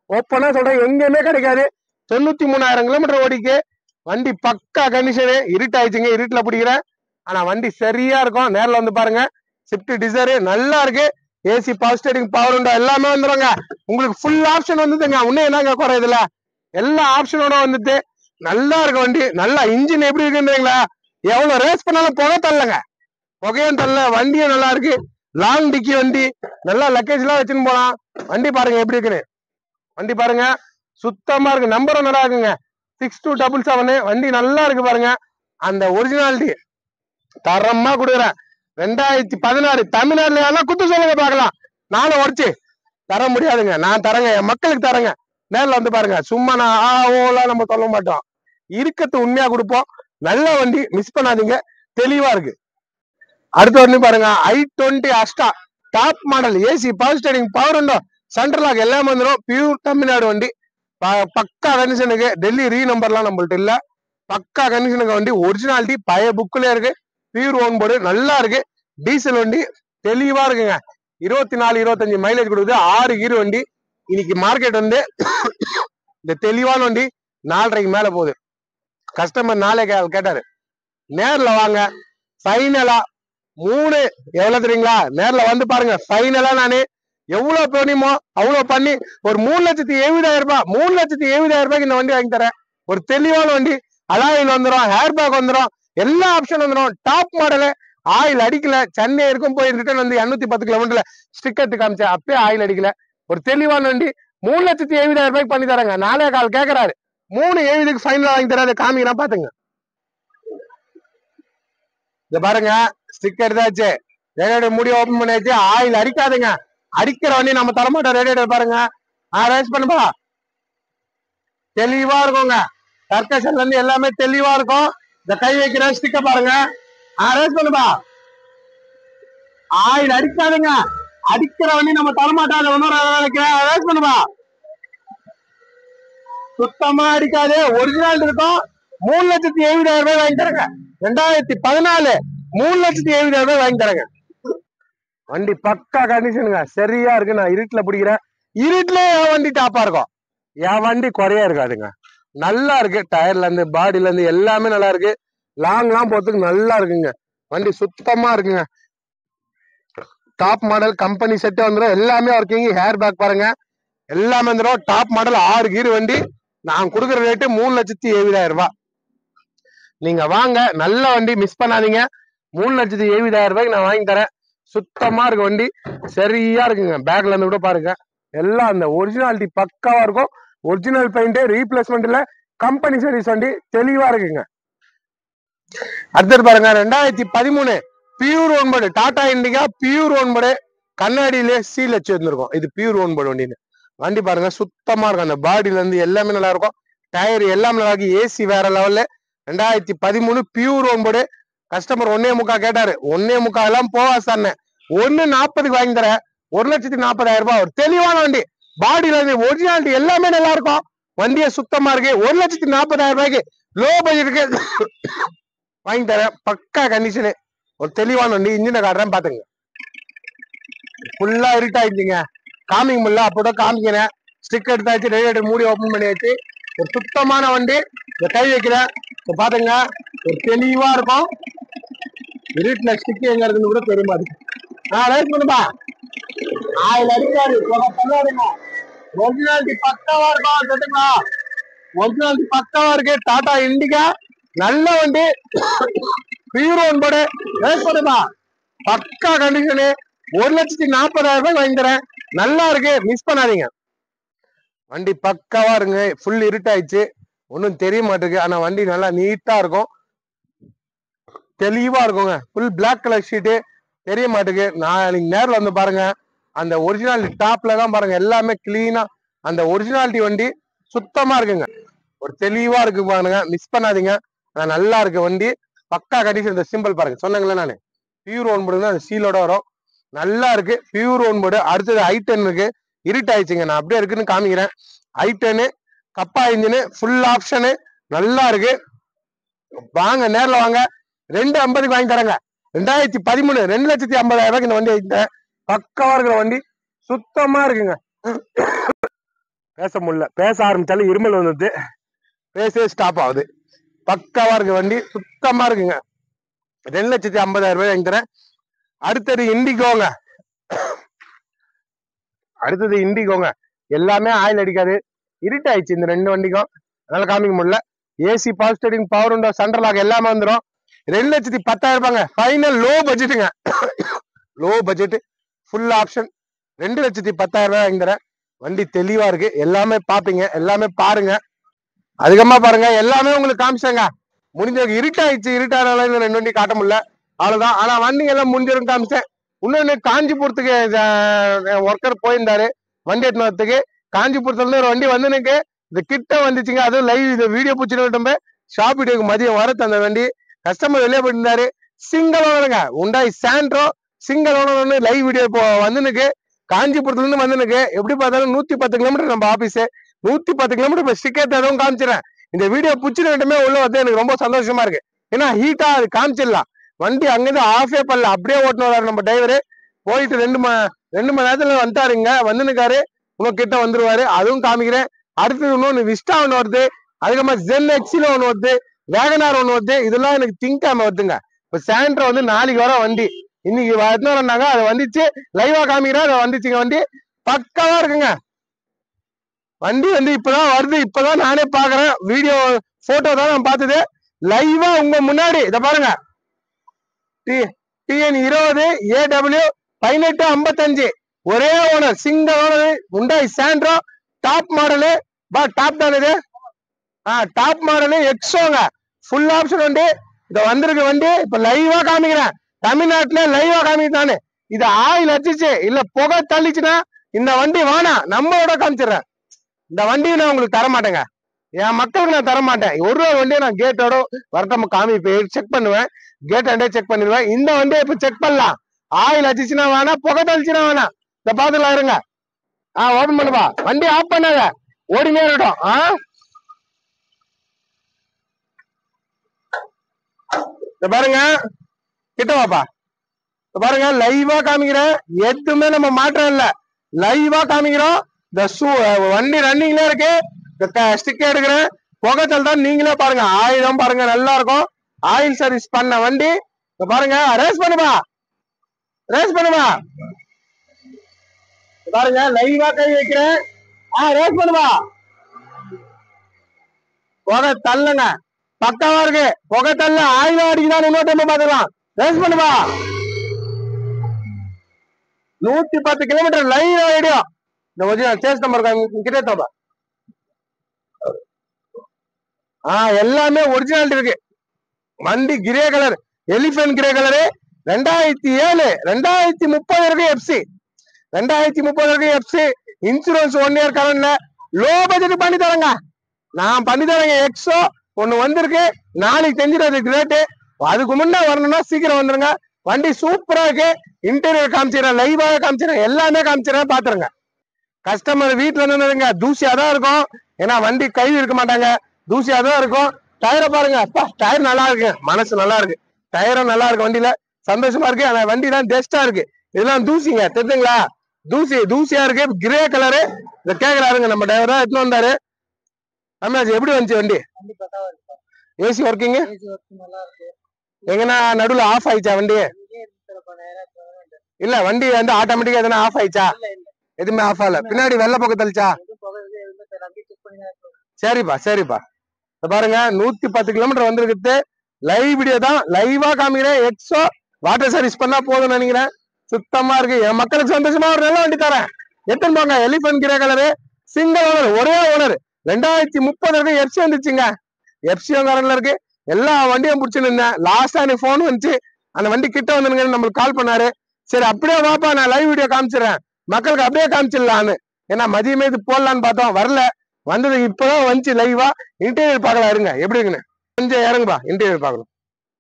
ஓப்பனா சொல்றேன் எங்கேயுமே கிடைக்காது தொண்ணூத்தி மூணாயிரம் கிலோமீட்டர் ஓடிக்கு வண்டி பக்கா கண்டிஷனு இருட்டாயிடுச்சுங்க இருட்டுல பிடிக்கிறேன் ஆனா வண்டி சரியா இருக்கும் நேர்ல வந்து பாருங்க ஸ்விஃப்ட் டிசைர் நல்லா இருக்கு AC power steering power window எல்லாமே வந்துருங்க உங்களுக்கு ஃபுல் ஆப்ஷன் வந்துதுங்க இன்னும் என்னங்க குறை இதுல எல்லா ஆப்ஷனோட வந்துட்டு நல்லா இருக்கு வண்டி நல்லா இன்ஜின் எப்படி இருக்குன்றீங்களா எவ்வளவு ரேஸ் பண்ணாலும் புகை தள்ளங்க புகையும் தள்ள வண்டியும் நல்லா இருக்கு லாங் டிக்கி வண்டி நல்லா லக்கேஜ் எல்லாம் வச்சுன்னு போலாம் வண்டி பாருங்க எப்படி இருக்குன்னு வண்டி பாருங்க சுத்தமா இருக்கு நம்பரும் நல்லா இருக்குங்க சிக்ஸ் டூ டபுள் செவனு வண்டி நல்லா இருக்கு பாருங்க அந்த ஒரிஜினாலிட்டி தரமா கொடுக்குறேன் ரெண்டாயிரத்தி பதினாறு தமிழ்நாட்டுல எல்லாம் குத்து சொல்லுங்க பார்க்கலாம் நானும் உடச்சு தர முடியாதுங்க நான் தரேங்க என் மக்களுக்கு தரேங்க நேர்ல வந்து பாருங்க சும்மா நான் ஆ ஓலாம் நம்ம சொல்ல மாட்டோம் இருக்கத்து உண்மையா கொடுப்போம் நல்ல வண்டி மிஸ் பண்ணாதீங்க தெளிவா இருக்கு அடுத்த வண்டி பாருங்க I twenty Asta top model AC power steering power உண்டோ சென்ட்ரல் லாக் எல்லாமே வந்துடும் பியூர் தமிழ்நாடு வண்டி ப- பக்கா கண்டிஷனுக்கு டெல்லி ரீ நம்பர்லாம் நம்மள்ட்ட இல்ல பக்கா கண்டிஷனுக்கு வண்டி ஒரிஜினாலிட்டி பழைய புக்ல இருக்கு பியூர் ஓன் போர்டு நல்லா இருக்கு டீசல் வண்டி தெளிவா இருக்குங்க இருபத்தி நாலு இருபத்தஞ்சு மைலேஜ் கொடுக்குது ஆறு கீர் வண்டி இன்னைக்கு மார்க்கெட் வந்து இந்த தெளிவான வண்டி நாலரைக்கு மேல போகுது கஸ்டமர் நாளே கே- கேட்டாரு நேர்ல வாங்க ஃபைனலா மூணு எவ்வளவு தெரியுங்களா நேர்ல வந்து பாருங்க ஃபைனலா நானு எவ்வளவு பண்ணிமோ அவ்வளவு பண்ணி ஒரு மூணு லட்சத்தி எழுபதாயிரம் ரூபாய் மூணு லட்சத்தி எழுபதாயிரம் ரூபாய்க்கு இந்த வண்டி வாங்கி தரேன் ஒரு தெளிவான வண்டி அலாயில் வந்துரும் ஹேர் பேக் வந்துரும் எல்லா ஆப்ஷன் வந்துரும் டாப் மாடலு ஆயில் அடிக்கல சென்னை இருக்கும் போய் ரிட்டர்ன் வந்து எண்ணூத்தி பத்து கிலோமீட்டர்ல ஸ்டிக்கர் காமிச்சேன் அப்பயே ஆயில் அடிக்கல ஒரு தெளிவான வண்டி மூணு லட்சத்தி எழுபதாயிரம் ரூபாய்க்கு பண்ணி தரேங்க நாலே கால் கேக்குறாரு மூணு எழுபதுக்கு ஃபைனல் வாங்கி தராது காமிக்கிறேன் பாத்துங்க இத பாருங்க ஸ்டிக்கர் தாச்சு ரேடியேட்டர் முடி ஓபன் பண்ணியாச்சு ஆயில் அடிக்காதுங்க அடிக்கிற வண்டி நம்ம தரமாட்டோம் ரேடியேட்டர் பாருங்க அரேஞ்ச் பண்ணுப்பா தெளிவா இருக்குங்க கர்கஷன்ல இருந்து எல்லாமே தெளிவா இருக்கும் இந்த கை வைக்கிற ஸ்டிக்கர் பாருங்க அரேஞ்ச் பண்ணுப்பா ஆயில் அடிக்காதுங்க அடிக்கிற வண்டி நம்ம தரமாட்டோம் அதை ஒன்னும் அரேஞ்ச் பண்ணுப்பா சுத்தமா அடிக்காது ஒரிஜினல் இருக்கும் மூணு லட்சத்தி எழுபதாயிரம் ரூபாய் வாங்கி தரேங்க ரெண்டாயிரத்தி பதினாலு மூணு லட்சத்தி எழுபதாயிரம் ரூபாய் வாங்கி தரேங்க வண்டி பக்கா கண்டிஷனுங்க சரியா இருக்கு நான் இருட்டுல பிடிக்கிறேன் இருட்டுல என் வண்டி டாப்பா இருக்கும் என் வண்டி குறையா இருக்காதுங்க நல்லா இருக்கு டயர்ல இருந்து பாடியில இருந்து எல்லாமே நல்லா இருக்கு லாங்லாம் போறதுக்கு நல்லா இருக்குங்க வண்டி சுத்தமா இருக்குங்க டாப் மாடல் கம்பெனி செட் வந்துடும் எல்லாமே ஒர்க்கிங் ஹேர் பேக் பாருங்க எல்லாமே வந்துடும் டாப் மாடல் ஆறு கீர் வண்டி நான் கொடுக்குற ரேட்டு மூணு லட்சத்தி எழுபதாயிரம் ரூபாய் நீங்க வாங்க நல்ல வண்டி மிஸ் பண்ணாதீங்க மூணு லட்சத்தி எழுபதாயிரம் ரூபாய்க்கு நான் வாங்கி தரேன் சுத்தமா இருக்கு வண்டி சரியா இருக்குங்க பேக்ல இருந்து கூட பாருங்க எல்லாம் அந்த ஒரிஜினாலிட்டி பக்காவா இருக்கும் ஒரிஜினல் பெயிண்ட் ரீப்ளேஸ்மெண்ட் இல்ல கம்பெனி சர்வீஸ் வண்டி தெளிவா இருக்குங்க அடுத்தது பாருங்க ரெண்டாயிரத்தி பதிமூணு பியூர் ஒன்பது டாடா இண்டிகா பியூர் ஒன்பது கண்ணாடியிலே சீல் வச்சு வந்திருக்கும் இது பியூர் ஒன்பது வண்டின்னு வண்டி பாருங்க சுத்தமா இருக்கும் அந்த பாடியில இருந்து எல்லாமே நல்லா இருக்கும் டயர் எல்லாமே நல்லா இருக்கு ஏசி வேற லெவல்ல ரெண்டாயிரத்தி பதிமூணு பியூர் ஒன்பது கஸ்டமர் ஒன்னே முக்கா கேட்டாரு ஒன்னே முக்கா எல்லாம் போவா சார் ஒன்னு நாற்பதுக்கு வாங்கி தரேன் ஒரு லட்சத்தி நாற்பதாயிரம் ரூபாய் ஒரு தெளிவான வண்டி பாடியில இருந்து ஒரிஜினாலிட்டி எல்லாமே நல்லா இருக்கும் வண்டியே சுத்தமா இருக்கு ஒரு லட்சத்தி நாற்பதாயிரம் ரூபாய்க்கு லோ பட்ஜெட்டுக்கு வாங்கி தரேன் பக்கா கண்டிஷனு ஒரு தெளிவான வண்டி இன்ஜினை காட்டுறேன் பாத்துங்க ஃபுல்லா இருட்டாயிடுச்சுங்க காமிக்க முடியல அப்போதான் காமிக்கிறேன் ஸ்டிக் எடுத்தாச்சு ரேடியேட்டர் மூடி ஓபன் பண்ணியாச்சு ஒரு சுத்தமான வண்டி இந்த கை வைக்கிறேன் இப்ப பாத்துங்க ஒரு தெளிவா இருக்கும் இருட்டுல ஸ்டிக் எங்க இருக்குன்னு கூட தெரிய மாட்டேங்குது நான் ரைட் பண்ணுப்பா ஆயில் அடிக்காது புகை பண்ணாதுங்க ஒரிஜினாலிட்டி பக்காவா இருக்கும் கேட்டுங்களா ஒரிஜினாலிட்டி பக்காவா இருக்கு டாடா இண்டிகா நல்ல வண்டி ஹீரோ போடு ரைட் பண்ணுப்பா பக்கா கண்டிஷனு ஒரு லட்சத்தி நாற்பதாயிரம் ரூபாய் வாங்கி தரேன் நல்லா இருக்கு மிஸ் பண்ணாதீங்க வண்டி பக்காவா இருங்க ஃபுல் இருட்டாயிடுச்சு ஒன்றும் தெரிய மாட்டேங்குது ஆனா வண்டி நல்லா நீட்டா இருக்கும் தெளிவா இருக்குங்க ஃபுல் Black கலர் ஷீட்டு தெரிய மாட்டேங்குது நான் நீங்க நேர்ல வந்து பாருங்க அந்த ஒரிஜினாலிட்டி டாப்ல தான் பாருங்க எல்லாமே கிளீனா அந்த ஒரிஜினாலிட்டி வண்டி சுத்தமா இருக்குங்க ஒரு தெளிவா இருக்கு பாருங்க மிஸ் பண்ணாதீங்க ஆனா நல்லா இருக்கு வண்டி பக்கா கண்டிஷன் இந்த சிம்பிள் பாருங்க சொன்னங்களே நானு பியூர் ஒன் போர்டு அந்த சீலோட வரும் நல்லா இருக்கு பியூர் ஒன் போர்டு அடுத்தது ஐ டென் இருக்கு இருட் ஆயிடுச்சுங்க நான் அப்படியே இருக்குன்னு காமிக்கிறேன் ஐ டென்னு கப்பா இன்ஜினு ஃபுல் ஆப்ஷனு நல்லா இருக்கு வாங்க நேர்ல வாங்க ரெண்டு ஐம்பதுக்கு வாங்கி தரேங்க ரெண்டாயிரத்தி பதிமூணு ரெண்டு லட்சத்தி ஐம்பதாயிரம் ரூபாய்க்கு இந்த வண்டி வாங்கிட்டேன் பக்கவா இருக்கிற வண்டி சுத்தமா இருக்குங்க பேச முடியல பேச ஆரம்பிச்சாலும் இருமல் வந்துட்டு பேசவே ஸ்டாப் ஆகுது பக்காவா இருக்கு வண்டி சுத்தமா இருக்குங்க ரெண்டு லட்சத்தி ஐம்பதாயிரம் ரூபாய் வாங்கி தரேன் அடுத்தது இண்டிகோங்க அடுத்தது இண்டிகோங்க எல்லாமே ஆயில் அடிக்காது இருட்டாயிடுச்சு இந்த ரெண்டு வண்டிக்கும் அதனால காமிக்க முடியல ஏசி பவர் ஸ்டேரிங் பவர் உண்டோ சென்ட்ரல் லாக் எல்லாமே வந்துடும் ரெண்டு லட்சத்தி பத்தாயிரம் ரூபாங்க ஃபைனல் லோ பட்ஜெட்டுங்க லோ பட்ஜெட் ஃபுல் ஆப்ஷன் ரெண்டு லட்சத்தி பத்தாயிரம் ரூபாய் வாங்கி தரேன் வண்டி தெளிவா இருக்கு எல்லாமே பாப்பீங்க எல்லாமே பாருங்க அதிகமா பாருங்க எல்லாமே உங்களுக்கு காமிச்சாங்க முடிஞ்ச இருட்டாயிடுச்சு இருட்டானால இந்த ரெண்டு வண்டி காட்ட முடியல அவ்வளவுதான் ஆனா வண்டிங்க எல்லாம் முடிஞ்சிரும் காமிச்சேன் இன்னொன்னு காஞ்சிபுரத்துக்கு ஒர்க்கர் போயிருந்தாரு வண்டி எடுத்துன்னு வரதுக்கு காஞ்சிபுரத்துல இருந்து ஒரு வண்டி வந்து எனக்கு இந்த கிட்ட வந்துச்சுங்க அதுவும் லைவ் இந்த வீடியோ பிடிச்சிட்டு ஷாப் வீடியோக்கு மதியம் வரது அந்த வண்டி கஸ்டமர் வெளியே போயிருந்தாரு சிங்கிள் ஓனருங்க Hyundai Santro single owner live video இப்போ வந்துனுக்கு காஞ்சிபுரத்துல இருந்து வந்துனுக்கு எப்படி பார்த்தாலும் நூத்தி பத்து கிலோமீட்டர் நம்ம ஆபீஸ் நூத்தி பத்து கிலோமீட்டர் இப்போ ஸ்டிக்கர் எதுவும் காமிச்சிடறேன் இந்த வீடியோ பிடிச்சிட்டுமே உள்ள வந்து எனக்கு ரொம்ப சந்தோஷமா இருக்கு ஏன்னா ஹீட்டா அது காமிச்சிடலாம் வண்டி அங்கிருந்து ஆஃபே பண்ணல அப்படியே ஓட்டுன்னு வராரு நம்ம டிரைவரு போயிட்டு ரெண்டு ம ரெண்டு மணி நேரத்துல வந்துட்டாருங்க வந்துனுக்காரு இன்னும் கிட்ட வந்துருவாரு அதுவும் காமிக்கிறேன் அடுத்தது இன்னொன்னு விஸ்டா ஒன்று வருது அதுக்கப்புறமா ஜென் எக்ஸில ஒன்று வருது வேகனார் ஒன்று வருது இதெல்லாம் எனக்கு திங்காம வருதுங்க இப்போ சாண்ட்ரோ வந்து நாளைக்கு வர வண்டி இன்னைக்கு எடுத்துன்னு வரனாங்க அது வந்துச்சு லைவா காமிக்கிறேன் அது வந்துச்சுங்க வண்டி பக்காவா இருக்குங்க வண்டி வந்து இப்பதான் வருது இப்பதான் நானே பாக்குறேன் வீடியோ போட்டோ தான் நான் பார்த்தது லைவா உங்க முன்னாடி இத பாருங்க டிஎன் இருபது ஏடபிள்யூ பதினெட்டு ஐம்பத்தஞ்சு ஒரே owner single owner Hyundai Santro top model பா டாப் தானே இது ஆ டாப் மாடலு எக்ஸோங்க ஃபுல் ஆப்ஷன் வண்டி இத வந்திருக்கு வண்டி இப்ப லைவா காமிக்கிறேன் தமிழ்நாட்டுல லைவா காமிக்கிறானு இது ஆயில் அடிச்சிச்சு இல்ல புகை தள்ளிச்சுன்னா இந்த வண்டி வேணாம் நம்மளோட காமிச்சிடுறேன் இந்த வண்டியை நான் உங்களுக்கு தர மாட்டேங்க என் மக்களுக்கு நான் தர மாட்டேன் ஒரு ஒரு வண்டியை நான் கேட்டோட வரட்டம் காமிப்பேன் செக் பண்ணுவேன் கேட் அண்டே செக் பண்ணிடுவேன் இந்த வண்டியை இப்ப செக் பண்ணலாம் ஆயில் அடிச்சுன்னா வேணாம் புகை தள்ளிச்சுன்னா வேணாம் இந்த பாத்துக்கலாம் இருங்க ஆ ஓபன் பண்ணுப்பா வண்டி ஆஃப் பண்ணாத ஓடினே இருக்கட்டும் ஆ இந்த பாருங்க கிட்ட வாப்பா இந்த பாருங்க லைவா காமிக்கிறேன் எதுவுமே நம்ம மாற்றம் இல்ல லைவா காமிக்கிறோம் இந்த ஷூ வண்டி ரன்னிங்ல இருக்கு ஸ்டிக் எடுக்கிறேன் புகைச்சல் தான் நீங்களே பாருங்க ஆயிரம் பாருங்க நல்லா இருக்கும் ஆயில் சர்வீஸ் பண்ண வண்டி இந்த பாருங்க ரேஸ் பண்ணுப்பா ரேஸ் பண்ணுப்பா இந்த பாருங்க லைவா கை வைக்கிறேன் ஆ ரேஸ் பண்ணுப்பா புகை தள்ளுங்க பக்காவா இருக்கு புகை தள்ள ஆயிரம் அடிக்குதான் இன்னொரு டைம் பாத்துக்கலாம் ரேஸ் பண்ணுப்பா நூத்தி பத்து கிலோமீட்டர் லைவ் ஐடியா இந்த ஒரிஜினல் சேஸ் நம்பர் கிட்டே தோப்பா ஆ எல்லாமே ஒரிஜினாலிட்டி இருக்கு வண்டி grey colour elephant grey colour ரெண்டாயிரத்தி ஏழு ரெண்டாயிரத்தி முப்பது இருக்கு எஃப்சி ரெண்டாயிரத்தி முப்பது இருக்கு எஃப்சி இன்சூரன்ஸ் ஒன் இயர் கரண்ட்ல லோ பட்ஜெட் பண்ணி தரேங்க நான் பண்ணி தரேங்க எக்ஸோ ஒண்ணு வந்திருக்கு நாளைக்கு தெரிஞ்சிடும் ரேட்டு அதுக்கு முன்னே வரணும்னா சீக்கிரம் வந்துருங்க வண்டி சூப்பரா இருக்கு இன்டீரியர் காமிச்சிடறேன் லைவாக காமிச்சிடறேன் எல்லாமே காமிச்சிடறேன் பாத்துருங்க கஸ்டமர் வீட்டுல நின்னுங்க தூசியா தான் இருக்கும் ஏன்னா வண்டி கை இருக்க மாட்டாங்க தூசியா தான் இருக்கும் டயரை பாருங்க அப்பா டயர் நல்லா இருக்கு மனசு நல்லா இருக்கு டயரும் நல்லா இருக்கு வண்டியில சந்தோஷமா இருக்கு ஆனா வண்டி தான் பெஸ்டா இருக்கு இதெல்லாம் தூசிங்க தெரிஞ்சுங்களா தூசி தூசியா இருக்கு கிரே கலரு இத கேக்குறாருங்க நம்ம டிரைவர் தான் எடுத்துன்னு வந்தாரு ரமேஷ் எப்படி வந்துச்சு வண்டி வண்டி பக்காவா இருக்குப்பா ஏசி ஒர்க்கிங் ஏசி ஒர்க் நல்லா இருக்கு எங்கன்னா நடுவுல ஆஃப் ஆயிடுச்சா வண்டி இங்கே இருக்கிறப்ப நேரா இப்ப வர வேண்டாம். இல்ல வண்டி வந்து ஆட்டோமேட்டிக்கா எதனா ஆஃப் ஆயிடுச்சா இல்ல இல்ல எதுவுமே ஆஃப் ஆகல பின்னாடி வெள்ள பக்கம் தள்ளிச்சா எதுவும் புகை இது எதுவுமே தெரியல அங்கேயே செக் பண்ணி தான் இருக்கோம் சரிப்பா சரிப்பா இப்ப பாருங்க நூத்தி பத்து கிலோமீட்டர் வந்திருக்குது லைவ் வீடியோ தான் லைவா காமிக்கிறேன் எக்ஸோ வாட்டர் சர்வீஸ் பண்ணா போதும்னு நினைக்கிறேன் சுத்தமா இருக்கு என் மக்களுக்கு சந்தோஷமா ஒரு நல்ல வண்டி தரேன் எத்தனை போங்க elephant grey colour single owner ஒரே ஓனர் ரெண்டாயிரத்தி முப்பது வரைக்கும் எஃப்சி வந்துச்சுங்க எஃப்சி கரண்ட்ல இருக்கு எல்லா வண்டியும் பிடிச்சி நின்னேன் லாஸ்டா எனக்கு ஃபோன் வந்துச்சு அந்த வண்டி கிட்ட வந்துருங்க நம்மளுக்கு கால் பண்ணாரு சரி அப்படியே வாப்பா நான் லைவ் வீடியோ காமிச்சிடுறேன் மக்களுக்கு அப்படியே காமிச்சிடலான்னு ஏன்னா மதியமே இது போடலான்னு பார்த்தோம் வரல வந்தது இப்பதான் வந்துச்சு லைவா இன்டீரியர் பார்க்கலாம் இருங்க எப்படி இருக்குன்னு கொஞ்சம் இறங்குப்பா இன்டீரியர் பார்க்கணும்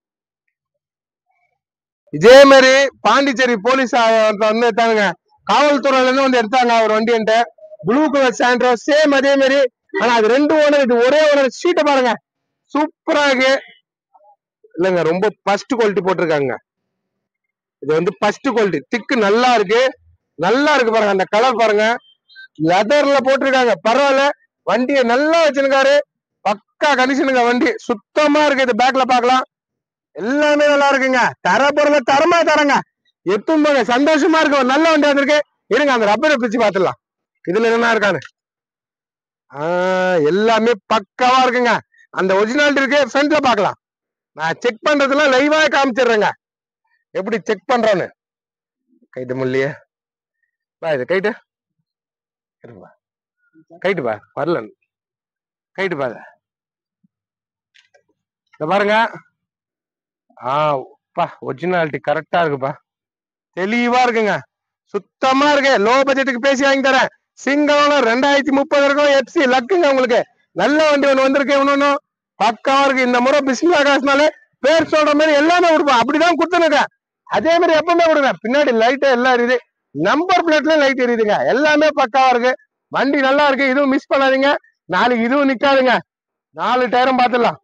இதே மாதிரி பாண்டிச்சேரி போலீஸ் வந்து எடுத்தாங்க காவல்துறையில இருந்து வந்து எடுத்தாங்க ஒரு வண்டி என்கிட்ட ப்ளூ கலர் சாண்ட்ரோ சேம் அதே மாதிரி ஆனா அது ரெண்டு ஓனர் இது ஒரே ஓனர் சீட்டை பாருங்க சூப்பரா இருக்கு இல்லங்க ரொம்ப ஃபர்ஸ்ட் குவாலிட்டி போட்டிருக்காங்க இது வந்து ஃபர்ஸ்ட் குவாலிட்டி திக்கு நல்லா இருக்கு நல்லா இருக்கு பாருங்க அந்த கலர் பாருங்க லெதர்ல போட்டிருக்காங்க பரவாயில்ல வண்டியை நல்லா வச்சிருக்காரு பக்கா கண்டிஷனுங்க வண்டி சுத்தமா இருக்கு இது பேக்ல பாக்கலாம் எல்லாமே நல்லா இருக்குங்க தர பொருளை தரமா தரங்க எத்தும் போங்க சந்தோஷமா இருக்கு ஒரு நல்ல வண்டி வந்திருக்கு இருங்க அந்த ரப்பரை பிரிச்சு பாத்துடலாம் இதுல என்ன இருக்கான்னு ஆஹ் எல்லாமே பக்காவா இருக்குங்க அந்த ஒரிஜினாலிட்டி இருக்கு ஃப்ரண்ட்ல பாக்கலாம் நான் செக் பண்றதுலாம் லைவா காமிச்சிடுறேங்க எப்படி செக் பண்றோன்னு கைட்டு முள்ளியே பா இது கைட்டு இருப்பா கைட்டு பா வரல கைட்டு பா இத. இத பாருங்க ஆ பா ஒரிஜினாலிட்டி கரெக்டா இருக்குப்பா தெளிவா இருக்குங்க சுத்தமா இருக்கு லோ பட்ஜெட்டுக்கு பேசி வாங்கி தரேன் சிங்கம் ரெண்டாயிரத்தி முப்பது இருக்கும் எஃப்சி லக்குங்க உங்களுக்கு நல்ல வண்டி ஒண்ணு வந்திருக்கு ஒண்ணு பக்காவா இருக்கு இந்த முறை பிஸ்மிலா காசுனாலே பேர் சொல்ற மாதிரி எல்லாமே கொடுப்பேன் அப்படிதான் கொடுத்துருக்கேன் அதே மாதிரி எப்பவுமே கொடுங்க பின்னாடி லைட் எல்லாம் எரியுது நம்பர் பிளேட்ல லைட் எரியுதுங்க எல்லாமே பக்காவா இருக்கு வண்டி நல்லா இருக்கு இதுவும் மிஸ் பண்ணாதீங்க நாளைக்கு இதுவும் நிக்காதுங்க நாலு டயரும் பாத்துடலாம்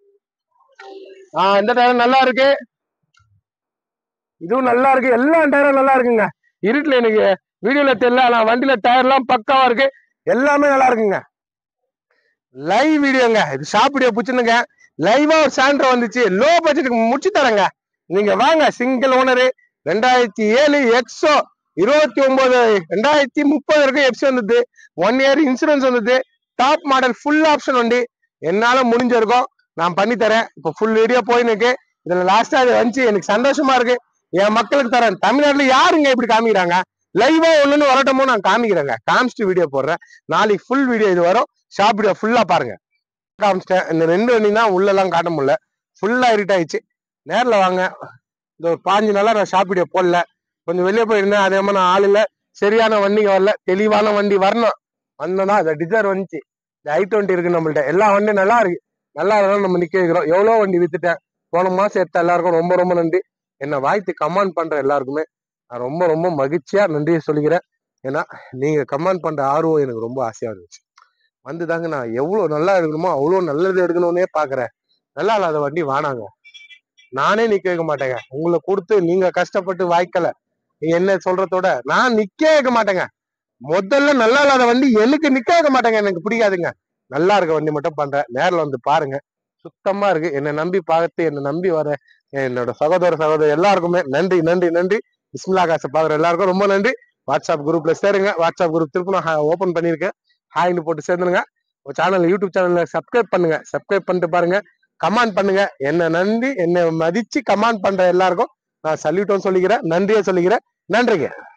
ஆஹ் இந்த டயரும் நல்லா இருக்கு இதுவும் நல்லா இருக்கு எல்லா டயரும் நல்லா இருக்குங்க இருட்டுல எனக்கு வீடியோல தெரியல ஆனா வண்டியில டயர்லாம் பக்காவா இருக்கு எல்லாமே நல்லா இருக்குங்க லைவ் வீடியோங்க இது ஷாப் வீடியோ பிடிச்சிருந்துங்க லைவா ஒரு சாண்டர் வந்துச்சு லோ பட்ஜெட்டுக்கு முடிச்சு தரேங்க நீங்க வாங்க சிங்கிள் ஓனரு ரெண்டாயிரத்தி ஏழு எக்ஸோ இருபத்தி ஒன்பது ரெண்டாயிரத்தி முப்பது வரைக்கும் எஃப்சி வந்தது ஒன் இயர் இன்சூரன்ஸ் வந்தது டாப் மாடல் ஃபுல் ஆப்ஷன் வண்டி என்னால முடிஞ்சிருக்கும் நான் பண்ணி தரேன் இப்போ ஃபுல் வீடியோ போயின்னு இதுல லாஸ்டா இது வந்துச்சு எனக்கு சந்தோஷமா இருக்கு என் மக்களுக்கு தரேன் தமிழ்நாட்டுல யாருங்க இப்படி காமிக்கிறாங்க லைவா ஒண்ணுன்னு வரட்டமோ நான் காமிக்கிறேங்க காமிச்சிட்டு வீடியோ போடுறேன் நாளைக்கு ஃபுல் வீடியோ இது வரும் ஷாப் வீடியோ ஃபுல்லா பாருங்க காமிச்சிட்டேன் இந்த ரெண்டு வண்டி தான் உள்ள எல்லாம் காட்ட முடியல ஃபுல்லா இருட் ஆயிடுச்சு நேர்ல வாங்க இந்த ஒரு பாஞ்சு நாளா நான் ஷாப் வீடியோ போடல கொஞ்சம் வெளியே போயிருந்தேன் அதே மாதிரி நான் ஆள் இல்ல சரியான வண்டிங்க வரல தெளிவான வண்டி வரணும் வந்தோம்னா அந்த டிசைர் வந்துச்சு இந்த ஐ டுவெண்ட்டி இருக்கு நம்மள்ட்ட எல்லா வண்டியும் நல்லா இருக்கு நல்லா இருந்தாலும் நம்ம நிக்க வைக்கிறோம் எவ்வளவு வண்டி வித்துட்டேன் போன மாசம் எடுத்த எல்லாருக்கும் ரொம்ப ரொம்ப நன்றி என்ன வாழ்த்து கமெண்ட் பண்ற எல்லாருக்குமே நான் ரொம்ப ரொம்ப மகிழ்ச்சியா நன்றியை சொல்லிக்கிறேன் ஏன்னா நீங்க கமெண்ட் பண்ற ஆர்வம் எனக்கு ரொம்ப ஆசையா இருந்துச்சு வந்து தாங்க நான் எவ்வளவு நல்லா எடுக்கணுமோ அவ்வளவு நல்லது எடுக்கணும்னே பாக்குறேன் நல்லா இல்லாத வண்டி வானாங்க நானே நிக்க வைக்க மாட்டேங்க உங்களை கொடுத்து நீங்க கஷ்டப்பட்டு வாய்க்கல நீங்க என்ன சொல்றதோட நான் நிக்க வைக்க மாட்டேங்க முதல்ல நல்லா இல்லாத வண்டி எனக்கு நிக்க வைக்க மாட்டேங்க எனக்கு பிடிக்காதுங்க நல்லா இருக்க வண்டி மட்டும் பண்றேன் நேர்ல வந்து பாருங்க சுத்தமா இருக்கு என்னை நம்பி பார்த்து என்னை நம்பி வர என்னோட சகோதர சகோதரி எல்லாருக்குமே நன்றி நன்றி நன்றி பிஸ்மிலா காசை பாக்குற எல்லாருக்கும் ரொம்ப நன்றி வாட்ஸ்அப் குரூப்ல சேருங்க வாட்ஸ்அப் குரூப் திருப்பி நான் ஓபன் பண்ணிருக்கேன் ஹாய்னு போட்டு சேர்ந்துருங்க உங்க சேனல் யூடியூப் சேனல்ல சப்ஸ்கிரைப் பண்ணுங்க சப்ஸ்கிரைப் பண்ணிட்டு பாருங்க கமெண்ட் பண்ணுங்க என்ன நன்றி என்னை மதிச்சு கமெண்ட் பண்ற எல்லாருக்கும் நான் சல்யூட்டும் சொல்லிக்கிறேன் நன்றியை சொல்லிக்கிறேன் நன்றிங்க